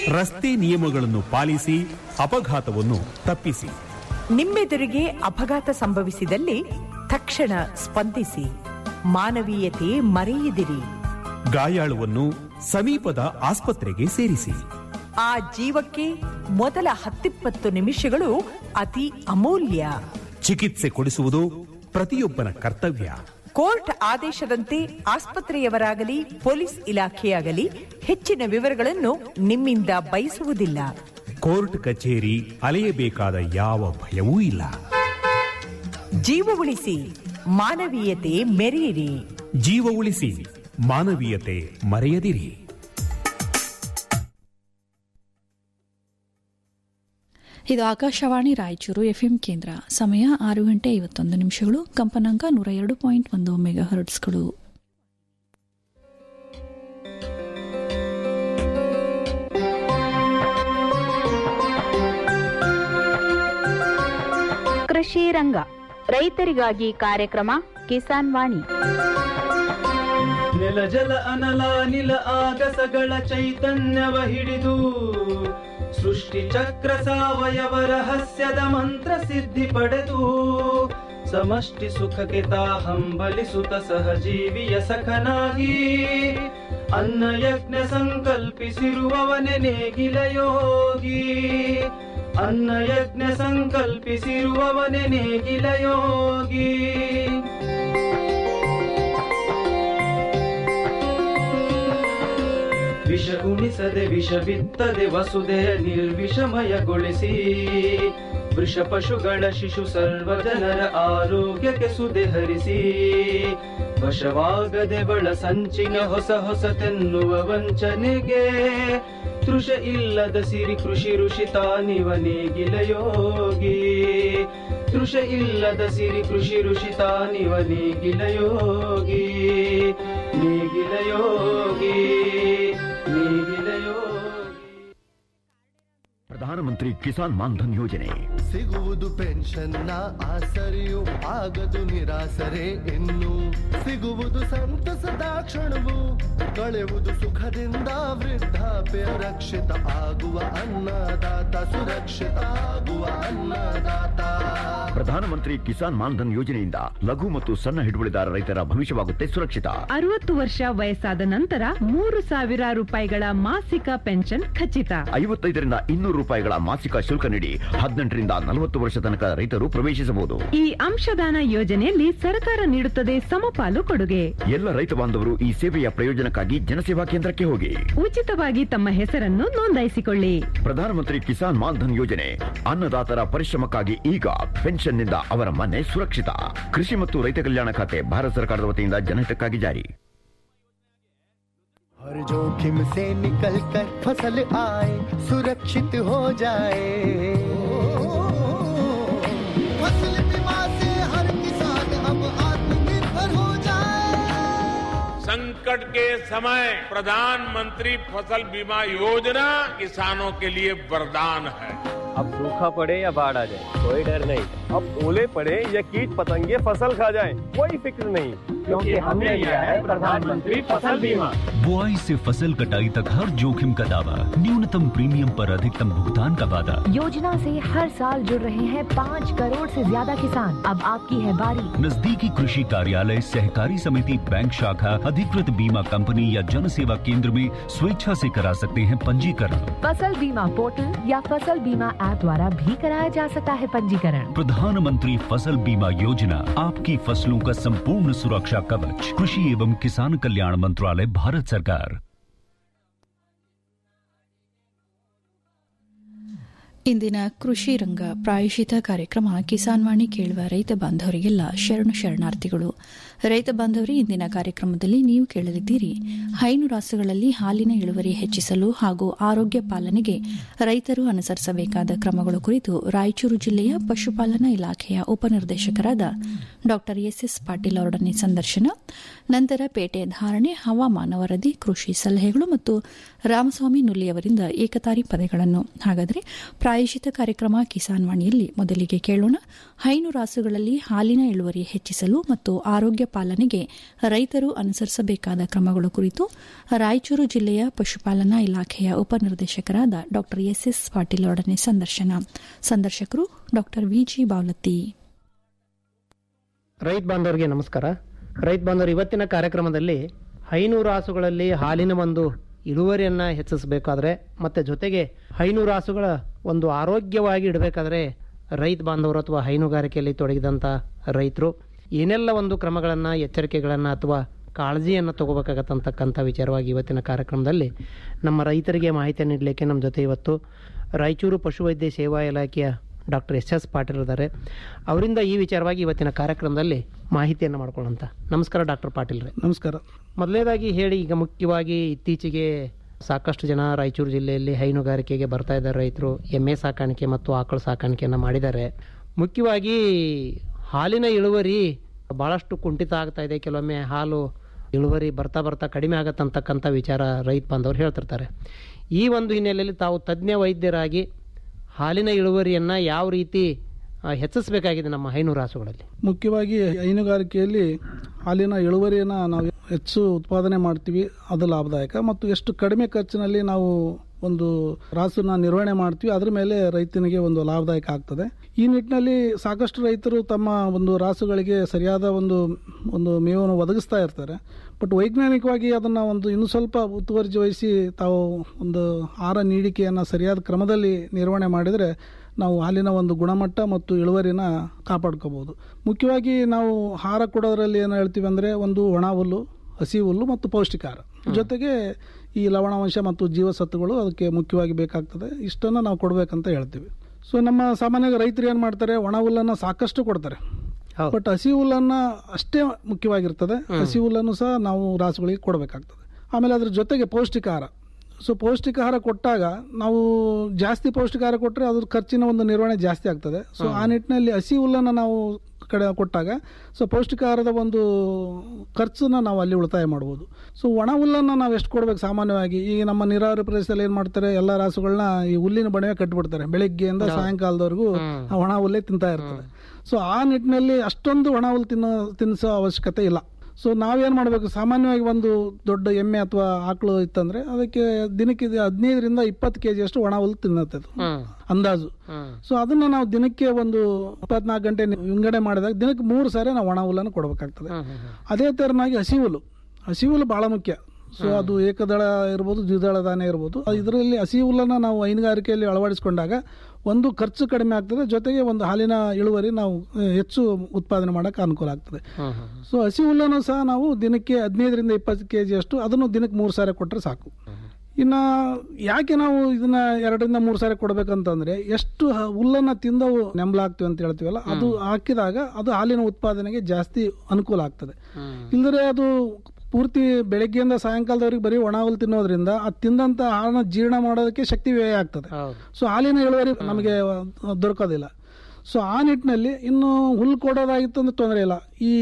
ರಸ್ತೆ ನಿಯಮಗಳನ್ನು ಪಾಲಿಸಿ ಅಪಘಾತವನ್ನು ತಪ್ಪಿಸಿ ನಿಮ್ಮೆದುರಿಗೆ ಅಪಘಾತ ಸಂಭವಿಸಿದಲ್ಲಿ ತಕ್ಷಣ ಸ್ಪಂದಿಸಿ ಮಾನವೀಯತೆ ಮರೆಯದಿರಿ ಗಾಯಾಳುವನ್ನು ಸಮೀಪದ ಆಸ್ಪತ್ರೆಗೆ ಸೇರಿಸಿ ಆ ಜೀವಕ್ಕೆ ಮೊದಲ ಹತ್ತಿಪ್ಪತ್ತು ನಿಮಿಷಗಳು ಅತಿ ಅಮೂಲ್ಯ ಚಿಕಿತ್ಸೆ ಕೊಡಿಸುವುದು ಪ್ರತಿಯೊಬ್ಬನ ಕರ್ತವ್ಯ ಕೋರ್ಟ್ ಆದೇಶದಂತೆ ಆಸ್ಪತ್ರೆಯವರಾಗಲಿ ಪೊಲೀಸ್ ಇಲಾಖೆಯಾಗಲಿ ಹೆಚ್ಚಿನ ವಿವರಗಳನ್ನು ನಿಮ್ಮಿಂದ ಬಯಸುವುದಿಲ್ಲ ಕೋರ್ಟ್ ಕಚೇರಿ ಅಲೆಯಬೇಕಾದ ಯಾವ ಭಯವೂ ಇಲ್ಲ ಜೀವ ಉಳಿಸಿ ಮಾನವೀಯತೆ ಮೆರೆಯಿರಿ ಜೀವ ಉಳಿಸಿ ಮಾನವೀಯತೆ ಮರೆಯದಿರಿ ಇದು ಆಕಾಶವಾಣಿ ರಾಯಚೂರು ಎಫ್ಎಂ ಕೇಂದ್ರ ಸಮಯ ಆರು ಗಂಟೆ ಐವತ್ತೊಂದು ನಿಮಿಷಗಳು ಕಂಪನಾಂಕ ನೂರ ಎರಡು ಪಾಯಿಂಟ್ ಒಂದು ಮೆಗಾ ಹರ್ಟ್ಸ್ಗಳು ಕೃಷಿ ರಂಗ ರೈತರಿಗಾಗಿ ಕಾರ್ಯಕ್ರಮ ಕಿಸಾನ್ ವಾಣಿ ನೆಲ ಜಲ ಅನಲ ನಿಲ ಆಗಸಗಳ ಚೈತನ್ಯವ ಹಿಡಿದು ಸೃಷ್ಟಿ ಚಕ್ರ ಸಾವಯವ ರಹಸ್ಯದ ಮಂತ್ರ ಸಿದ್ಧಿ ಪಡೆದು ಸಮಷ್ಟಿ ಸುಖಕ್ಕೆ ತಾ ಹಂಬಲಿಸುತ್ತ ಸಹಜೀವಿಯ ಸಖನಾಗಿ ಅನ್ನ ಯಜ್ಞ ಸಂಕಲ್ಪಿಸಿರುವವನೆ ನೇಗಿಲ ಯೋಗಿ ಅನ್ನ ಯಜ್ಞ ಸಂಕಲ್ಪಿಸಿರುವವನೆ ನೇಗಿಲ ಯೋಗಿ ವಿಷ ಉಣಿಸದೆ ವಿಷ ಬಿತ್ತದೆ ವಸುದೆಯ ನಿರ್ವಿಷಮಯಗೊಳಿಸಿ ವೃಷ ಪಶುಗಳ ಶಿಶು ಸರ್ವ ಜನರ ಆರೋಗ್ಯಕ್ಕೆ ಸುದೆ ಹರಿಸಿ ವಶವಾಗದೆ ಬಳ ಸಂಚಿನ ಹೊಸ ಹೊಸತೆನ್ನುವ ವಂಚನೆಗೆ ತೃಷ ಇಲ್ಲದ ಸಿರಿ ಕೃಷಿ ಋಷಿ ತಾನಿವ ನೇಗಿಲ ಯೋಗಿ ತೃಷ ಇಲ್ಲದ ಸಿರಿ ಕೃಷಿ ಋಷಿ ತಾನಿವ ನೇಗಿಲ ಯೋಗಿ ನೇಗಿಲ ಯೋಗಿ ನೇಗಿಲ ಯೋಗಿ ಪ್ರಧಾನಮಂತ್ರಿ ಕಿಸಾನ್ ಮಾನ್ಧನ್ ಯೋಜನೆ ಸಿಗುವುದು ಪೆನ್ಷನ್ನ ಆಸರೆಯು ಆಗದು ನಿರಾಸರೆ ಇನ್ನು ಸಿಗುವುದು ಸಂತಸದ ಕ್ಷಣವು ಕಳೆವುದು ಸುಖದಿಂದ ವೃದ್ಧಾಪ್ಯ ರಕ್ಷಿತ ಆಗುವ ಅನ್ನದಾತ ಸುರಕ್ಷಿತ ಆಗುವ ಅನ್ನದಾತ ಪ್ರಧಾನಮಂತ್ರಿ ಕಿಸಾನ್ ಮಾನ್ಧನ್ ಯೋಜನೆಯಿಂದ ಲಘು ಮತ್ತು ಸಣ್ಣ ಹಿಡುವಳಿದಾರ ರೈತರ ಭವಿಷ್ಯವಾಗುತ್ತೆ ಸುರಕ್ಷಿತ ಅರವತ್ತು ವರ್ಷ ವಯಸ್ಸಾದ ನಂತರ ಮೂರು ಸಾವಿರ ರೂಪಾಯಿಗಳ ಮಾಸಿಕ ಪೆನ್ಷನ್ ಖಚಿತ ಐವತ್ತೈದರಿಂದ ಇನ್ನೂರು ರೂಪಾಯಿಗಳ ಮಾಸಿಕ ಶುಲ್ಕ ನೀಡಿ ಹದಿನೆಂಟರಿಂದ ನಲವತ್ತು ವರ್ಷ ತನಕ ರೈತರು ಪ್ರವೇಶಿಸಬಹುದು ಈ ಅಂಶದಾನ ಯೋಜನೆಯಲ್ಲಿ ಸರ್ಕಾರ ನೀಡುತ್ತದೆ ಸಮಪಾಲು ಕೊಡುಗೆ ಎಲ್ಲ ರೈತ ಬಾಂಧವರು ಈ ಸೇವೆಯ ಪ್ರಯೋಜನಕ್ಕಾಗಿ ಜನಸೇವಾ ಕೇಂದ್ರಕ್ಕೆ ಹೋಗಿ ಉಚಿತವಾಗಿ ತಮ್ಮ ಹೆಸರನ್ನು ನೋಂದಾಯಿಸಿಕೊಳ್ಳಿ ಪ್ರಧಾನಮಂತ್ರಿ ಕಿಸಾನ್ ಮಾನ್ಧನ್ ಯೋಜನೆ ಅನ್ನದಾತರ ಪರಿಶ್ರಮಕ್ಕಾಗಿ ಈಗ ಪೆನ್ಷನ್ನಿಂದ ಅವರ ಮನೆ ಸುರಕ್ಷಿತ ಕೃಷಿ ಮತ್ತು ರೈತ ಕಲ್ಯಾಣ ಖಾತೆ ಭಾರತ ಸರ್ಕಾರದ ವತಿಯಿಂದ ಜನಹಿತಕ್ಕಾಗಿ ಜಾರಿ हर जोखिम से निकल कर फसल आए सुरक्षित हो जाए फसल बीमा से हर किसान अब आत्मनिर्भर हो जाए संकट के समय प्रधानमंत्री फसल बीमा योजना किसानों के लिए वरदान है अब सूखा पड़े या बाढ़ आ जाए कोई डर नहीं अब ओले पड़े या कीट पतंगे फसल खा जाए कोई फिक्र नहीं क्योंकि हमने लिया है प्रधानमंत्री फसल बीमा बुआई से फसल कटाई तक हर जोखिम का दावा न्यूनतम प्रीमियम पर अधिकतम भुगतान का वादा योजना से हर साल जुड़ रहे हैं पाँच करोड़ से ज्यादा किसान अब आपकी है बारी नजदीकी कृषि कार्यालय सहकारी समिति बैंक शाखा अधिकृत बीमा कंपनी या जन सेवा केंद्र में स्वेच्छा से करा सकते हैं पंजीकरण फसल बीमा पोर्टल या फसल बीमा ऐप द्वारा भी कराया जा सकता है पंजीकरण प्रधानमंत्री फसल बीमा योजना आपकी फसलों का संपूर्ण सुरक्षा कवच कृषि एवं किसान कल्याण मंत्रालय भारत सरकार ಇಂದಿನ ಕೃಷಿ ರಂಗ ಪ್ರಾಯಶಿತ ಕಾರ್ಯಕ್ರಮ ಕಿಸಾನ್ ವಾಣಿ ಕೇಳುವ ರೈತ ಬಾಂಧವರಿಗೆಲ್ಲ ಶರಣು ಶರಣಾರ್ಥಿಗಳು ರೈತ ಬಾಂಧವರಿ ಇಂದಿನ ಕಾರ್ಯಕ್ರಮದಲ್ಲಿ ನೀವು ಕೇಳಲಿದ್ದೀರಿ ಹೈನು ರಾಸುಗಳಲ್ಲಿ ಹಾಲಿನ ಇಳುವರಿ ಹೆಚ್ಚಿಸಲು ಹಾಗೂ ಆರೋಗ್ಯ ಪಾಲನೆಗೆ ರೈತರು ಅನುಸರಿಸಬೇಕಾದ ಕ್ರಮಗಳ ಕುರಿತು ರಾಯಚೂರು ಜಿಲ್ಲೆಯ ಪಶುಪಾಲನಾ ಇಲಾಖೆಯ ಉಪನಿರ್ದೇಶಕರಾದ ಡಾ ಎಸ್ಎಸ್ ಪಾಟೀಲ್ ಅವರೊಡನೆ ಸಂದರ್ಶನ ನಂತರ ಪೇಟೆ ಧಾರಣೆ ಹವಾಮಾನ ವರದಿ ಕೃಷಿ ಸಲಹೆಗಳು ಮತ್ತು ರಾಮಸ್ವಾಮಿ ನುಲಿಯವರಿಂದ ಏಕತಾರಿ ಪದಗಳನ್ನು ಹಾಗಾದರೆ ಪ್ರಾಯಶಿತ ಕಾರ್ಯಕ್ರಮ ಕಿಸಾನ್ ವಾಣಿಯಲ್ಲಿ ಮೊದಲಿಗೆ ಕೇಳೋಣ ಹೈನು ರಾಸುಗಳಲ್ಲಿ ಹಾಲಿನ ಇಳುವರಿ ಹೆಚ್ಚಿಸಲು ಮತ್ತು ಆರೋಗ್ಯ ಪಾಲನೆಗೆ ರೈತರು ಅನುಸರಿಸಬೇಕಾದ ಕ್ರಮಗಳ ಕುರಿತು ರಾಯಚೂರು ಜಿಲ್ಲೆಯ ಪಶುಪಾಲನಾ ಇಲಾಖೆಯ ಉಪನಿರ್ದೇಶಕರಾದ ಡಾ ಎಸ್ಎಸ್ ಪಾಟೀಲ್ ಅವರೊಡನೆ ಸಂದರ್ಶನ ಸಂದರ್ಶಕರು ಡಾ ವಿಜಿ ಬಾವಲತ್ತಿ ರೈತ ಬಾಂಧವರಿಗೆ ನಮಸ್ಕಾರ ರೈತ ಬಾಂಧವರು ಇವತ್ತಿನ ಕಾರ್ಯಕ್ರಮದಲ್ಲಿ ಹೈನೂರು ರಾಸುಗಳಲ್ಲಿ ಹಾಲಿನ ಒಂದು ಇಳುವರಿಯನ್ನು ಹೆಚ್ಚಿಸಬೇಕಾದ್ರೆ ಮತ್ತು ಜೊತೆಗೆ ಹೈನೂರು ರಾಸುಗಳ ಒಂದು ಆರೋಗ್ಯವಾಗಿ ಇಡಬೇಕಾದ್ರೆ ರೈತ ಬಾಂಧವರು ಅಥವಾ ಹೈನುಗಾರಿಕೆಯಲ್ಲಿ ತೊಡಗಿದಂಥ ರೈತರು ಏನೆಲ್ಲ ಒಂದು ಕ್ರಮಗಳನ್ನು ಎಚ್ಚರಿಕೆಗಳನ್ನು ಅಥವಾ ಕಾಳಜಿಯನ್ನು ತಗೋಬೇಕಾಗತ್ತಂತಕ್ಕಂಥ ವಿಚಾರವಾಗಿ ಇವತ್ತಿನ ಕಾರ್ಯಕ್ರಮದಲ್ಲಿ ನಮ್ಮ ರೈತರಿಗೆ ಮಾಹಿತಿ ನೀಡಲಿಕ್ಕೆ ನಮ್ಮ ಜೊತೆ ಇವತ್ತು ರಾಯಚೂರು ಪಶುವೈದ್ಯ ಸೇವಾ ಇಲಾಖೆಯ ಡಾಕ್ಟರ್ ಎಸ್ ಎಸ್ ಪಾಟೀಲ್ ಇದ್ದಾರೆ ಅವರಿಂದ ಈ ವಿಚಾರವಾಗಿ ಇವತ್ತಿನ ಕಾರ್ಯಕ್ರಮದಲ್ಲಿ ಮಾಹಿತಿಯನ್ನು ಮಾಡ್ಕೊಳ್ಳೋಂಥ ನಮಸ್ಕಾರ ಡಾಕ್ಟರ್ ಪಾಟೀಲ್ ರೇ ನಮಸ್ಕಾರ ಮೊದಲನೇದಾಗಿ ಹೇಳಿ ಈಗ ಮುಖ್ಯವಾಗಿ ಇತ್ತೀಚೆಗೆ ಸಾಕಷ್ಟು ಜನ ರಾಯಚೂರು ಜಿಲ್ಲೆಯಲ್ಲಿ ಹೈನುಗಾರಿಕೆಗೆ ಬರ್ತಾ ಇದ್ದಾರೆ ರೈತರು ಎಮ್ಮೆ ಸಾಕಾಣಿಕೆ ಮತ್ತು ಆಕಳು ಸಾಕಾಣಿಕೆಯನ್ನು ಮಾಡಿದ್ದಾರೆ ಮುಖ್ಯವಾಗಿ ಹಾಲಿನ ಇಳುವರಿ ಭಾಳಷ್ಟು ಕುಂಠಿತ ಆಗ್ತಾ ಇದೆ ಕೆಲವೊಮ್ಮೆ ಹಾಲು ಇಳುವರಿ ಬರ್ತಾ ಬರ್ತಾ ಕಡಿಮೆ ಆಗತ್ತಂತಕ್ಕಂಥ ವಿಚಾರ ರೈತ ಬಾಂಧವರು ಹೇಳ್ತಿರ್ತಾರೆ ಈ ಒಂದು ಹಿನ್ನೆಲೆಯಲ್ಲಿ ತಾವು ತಜ್ಞ ವೈದ್ಯರಾಗಿ ಹಾಲಿನ ಇಳುವರಿಯನ್ನು ಯಾವ ರೀತಿ ಆ, ಹೆಚ್ಚಿಸಬೇಕಾಗಿದೆ ನಮ್ಮ ಹೈನೂರು ರಾಸುಗಳಲ್ಲಿ ಮುಖ್ಯವಾಗಿ ಹೈನುಗಾರಿಕೆಯಲ್ಲಿ ಹಾಲಿನ ಇಳುವರಿಯನ್ನು ನಾವು ಹೆಚ್ಚು ಉತ್ಪಾದನೆ ಮಾಡ್ತೀವಿ ಅದು ಲಾಭದಾಯಕ ಮತ್ತು ಎಷ್ಟು ಕಡಿಮೆ ಖರ್ಚಿನಲ್ಲಿ ನಾವು ಒಂದು ರಾಸನ್ನ ನಿರ್ವಹಣೆ ಮಾಡ್ತೀವಿ ಅದ್ರ ಮೇಲೆ ರೈತನಿಗೆ ಒಂದು ಲಾಭದಾಯಕ ಆಗ್ತದೆ ಈ ನಿಟ್ಟಿನಲ್ಲಿ ಸಾಕಷ್ಟು ರೈತರು ತಮ್ಮ ಒಂದು ರಾಸುಗಳಿಗೆ ಸರಿಯಾದ ಒಂದು ಒಂದು ಮೇವನ್ನು ಒದಗಿಸ್ತಾ ಇರ್ತಾರೆ ಬಟ್ ವೈಜ್ಞಾನಿಕವಾಗಿ ಅದನ್ನು ಒಂದು ಇನ್ನೂ ಸ್ವಲ್ಪ ಮುತುವರ್ಜಿ ವಹಿಸಿ ತಾವು ಒಂದು ಆಹಾರ ನೀಡಿಕೆಯನ್ನು ಸರಿಯಾದ ಕ್ರಮದಲ್ಲಿ ನಿರ್ವಹಣೆ ಮಾಡಿದರೆ ನಾವು ಹಾಲಿನ ಒಂದು ಗುಣಮಟ್ಟ ಮತ್ತು ಇಳುವರಿನ ಕಾಪಾಡ್ಕೋಬಹುದು ಮುಖ್ಯವಾಗಿ ನಾವು ಆಹಾರ ಕೊಡೋದ್ರಲ್ಲಿ ಏನು ಹೇಳ್ತೀವಿ ಅಂದರೆ ಒಂದು ಒಣ ಹುಲ್ಲು ಹಸಿ ಹುಲ್ಲು ಮತ್ತು ಪೌಷ್ಟಿಕಾಹಾರ ಜೊತೆಗೆ ಈ ಲವಣಾಂಶ ಮತ್ತು ಜೀವಸತ್ವಗಳು ಅದಕ್ಕೆ ಮುಖ್ಯವಾಗಿ ಬೇಕಾಗ್ತದೆ ಇಷ್ಟನ್ನು ನಾವು ಕೊಡಬೇಕಂತ ಹೇಳ್ತೀವಿ ಸೊ ನಮ್ಮ ಸಾಮಾನ್ಯವಾಗಿ ರೈತರು ಏನು ಮಾಡ್ತಾರೆ ಒಣ ಹುಲ್ಲನ್ನು ಸಾಕಷ್ಟು ಕೊಡ್ತಾರೆ ಬಟ್ ಹಸಿ ಹುಲ್ಲನ್ನು ಅಷ್ಟೇ ಮುಖ್ಯವಾಗಿರ್ತದೆ ಹಸಿ ಹುಲ್ಲನ್ನು ಸಹ ನಾವು ರಾಸುಗಳಿಗೆ ಕೊಡಬೇಕಾಗ್ತದೆ ಆಮೇಲೆ ಅದ್ರ ಜೊತೆಗೆ ಪೌಷ್ಟಿಕಾಹಾರ ಸೊ ಪೌಷ್ಟಿಕಾಹಾರ ಕೊಟ್ಟಾಗ ನಾವು ಜಾಸ್ತಿ ಪೌಷ್ಟಿಕಾಹಾರ ಕೊಟ್ಟರೆ ಅದ್ರ ಖರ್ಚಿನ ಒಂದು ನಿರ್ವಹಣೆ ಜಾಸ್ತಿ ಆಗ್ತದೆ ಸೊ ಆ ನಿಟ್ಟಿನಲ್ಲಿ ಹಸಿ ಹುಲ್ಲನ್ನು ನಾವು ಕಡೆ ಕೊಟ್ಟಾಗ ಸೊ ಪೌಷ್ಟಿಕಾಹಾರದ ಒಂದು ಖರ್ಚನ್ನ ನಾವು ಅಲ್ಲಿ ಉಳಿತಾಯ ಮಾಡ್ಬೋದು ಸೊ ಒಣ ಹುಲ್ಲನ್ನು ನಾವು ಎಷ್ಟು ಕೊಡ್ಬೇಕು ಸಾಮಾನ್ಯವಾಗಿ ಈ ನಮ್ಮ ನೀರಾವರಿ ಪ್ರದೇಶದಲ್ಲಿ ಏನು ಮಾಡ್ತಾರೆ ಎಲ್ಲ ರಾಸುಗಳನ್ನ ಈ ಹುಲ್ಲಿನ ಬಣವೆ ಕಟ್ಟಿಬಿಡ್ತಾರೆ ಬೆಳಿಗ್ಗೆಯಿಂದ ಸಾಯಂಕಾಲದವರೆಗೂ ಆ ಒಣ ಹುಲ್ಲೇ ತಿಂತಾ ಇರ್ತದೆ ಸೊ ಆ ನಿಟ್ಟಿನಲ್ಲಿ ಅಷ್ಟೊಂದು ಒಣ ಹುಲ್ಲು ತಿನ್ನೋ ತಿನ್ನಿಸೋ ಅವಶ್ಯಕತೆ ಇಲ್ಲ ಸೊ ನಾವೇನು ಮಾಡಬೇಕು ಸಾಮಾನ್ಯವಾಗಿ ಒಂದು ದೊಡ್ಡ ಎಮ್ಮೆ ಅಥವಾ ಆಕಳು ಇತ್ತಂದ್ರೆ ಅದಕ್ಕೆ ದಿನಕ್ಕೆ ಇದು ಹದಿನೈದರಿಂದ ಇಪ್ಪತ್ತು ಕೆ ಅಷ್ಟು ಒಣ ಹುಲ್ಲು ತಿನ್ನತ್ತೆ ಅದು ಅಂದಾಜು ಸೊ ಅದನ್ನ ನಾವು ದಿನಕ್ಕೆ ಒಂದು ಇಪ್ಪತ್ನಾಲ್ಕು ಗಂಟೆ ವಿಂಗಡಣೆ ಮಾಡಿದಾಗ ದಿನಕ್ಕೆ ಮೂರು ಸಾರಿ ನಾವು ಒಣ ಹುಲ್ಲನ್ನು ಕೊಡಬೇಕಾಗ್ತದೆ ಅದೇ ತೆರನಾಗಿ ಹಸಿ ಹುಲ್ಲು ಹಸಿ ಹುಲ್ಲು ಬಹಳ ಮುಖ್ಯ ಸೊ ಅದು ಏಕದಳ ಇರ್ಬೋದು ದ್ವಿದಳ ಧಾನ್ಯ ಇರ್ಬೋದು ಇದರಲ್ಲಿ ಹಸಿ ಹುಲ್ಲನ್ನು ನಾವು ಹೈನುಗಾರಿಕೆಯಲ್ಲಿ ಅಳವಡಿಸಿಕೊಂಡಾಗ ಒಂದು ಖರ್ಚು ಕಡಿಮೆ ಆಗ್ತದೆ ಜೊತೆಗೆ ಒಂದು ಹಾಲಿನ ಇಳುವರಿ ನಾವು ಆ, ಹೆಚ್ಚು ಉತ್ಪಾದನೆ ಮಾಡೋಕೆ ಅನುಕೂಲ ಆಗ್ತದೆ ಸೊ ಹಸಿ ಹುಲ್ಲನ್ನು ಸಹ ನಾವು ದಿನಕ್ಕೆ ಹದಿನೈದರಿಂದ ಇಪ್ಪತ್ತು ಕೆ ಅಷ್ಟು ಅದನ್ನು ದಿನಕ್ಕೆ ಮೂರು ಸಾರಿ ಕೊಟ್ಟರೆ ಸಾಕು ಇನ್ನು ಯಾಕೆ ನಾವು ಇದನ್ನ ಎರಡರಿಂದ ಮೂರು ಸಾರಿ ಕೊಡ್ಬೇಕಂತಂದ್ರೆ ಎಷ್ಟು ಹ- ಹುಲ್ಲನ್ನ ತಿಂದವು ನೆಂಬಲಾಗ್ತೀವಿ ಅಂತ ಹೇಳ್ತೀವಲ್ಲ ಅದು ಹಾಕಿದಾಗ ಅದು ಹಾಲಿನ ಉತ್ಪಾದನೆಗೆ ಜಾಸ್ತಿ ಅನುಕೂಲ ಆಗ್ತದೆ ಇಲ್ಲದ್ರೆ ಅದು ಪೂರ್ತಿ ಬೆಳಗ್ಗೆಯಿಂದ ಸಾಯಂಕಾಲದವರೆಗೆ ಬರೀ ಒಣ ಹುಲ್ಲು ತಿನ್ನೋದ್ರಿಂದ ಅದು ತಿಂದಂತ ಆಹಾರನ ಜೀರ್ಣ ಮಾಡೋದಕ್ಕೆ ಶಕ್ತಿ ವ್ಯಯ ಆಗ್ತದೆ ಸೊ ಹಾಲಿನ ಇಳುವರಿ ನಮಗೆ ದೊರಕೋದಿಲ್ಲ ಸೊ ಆ ನಿಟ್ಟಿನಲ್ಲಿ ಇನ್ನು ಹುಲ್ಲು ಕೊಡೋದಾಗಿತ್ತು ಅಂದ್ರೆ ತೊಂದರೆ ಇಲ್ಲ ಈ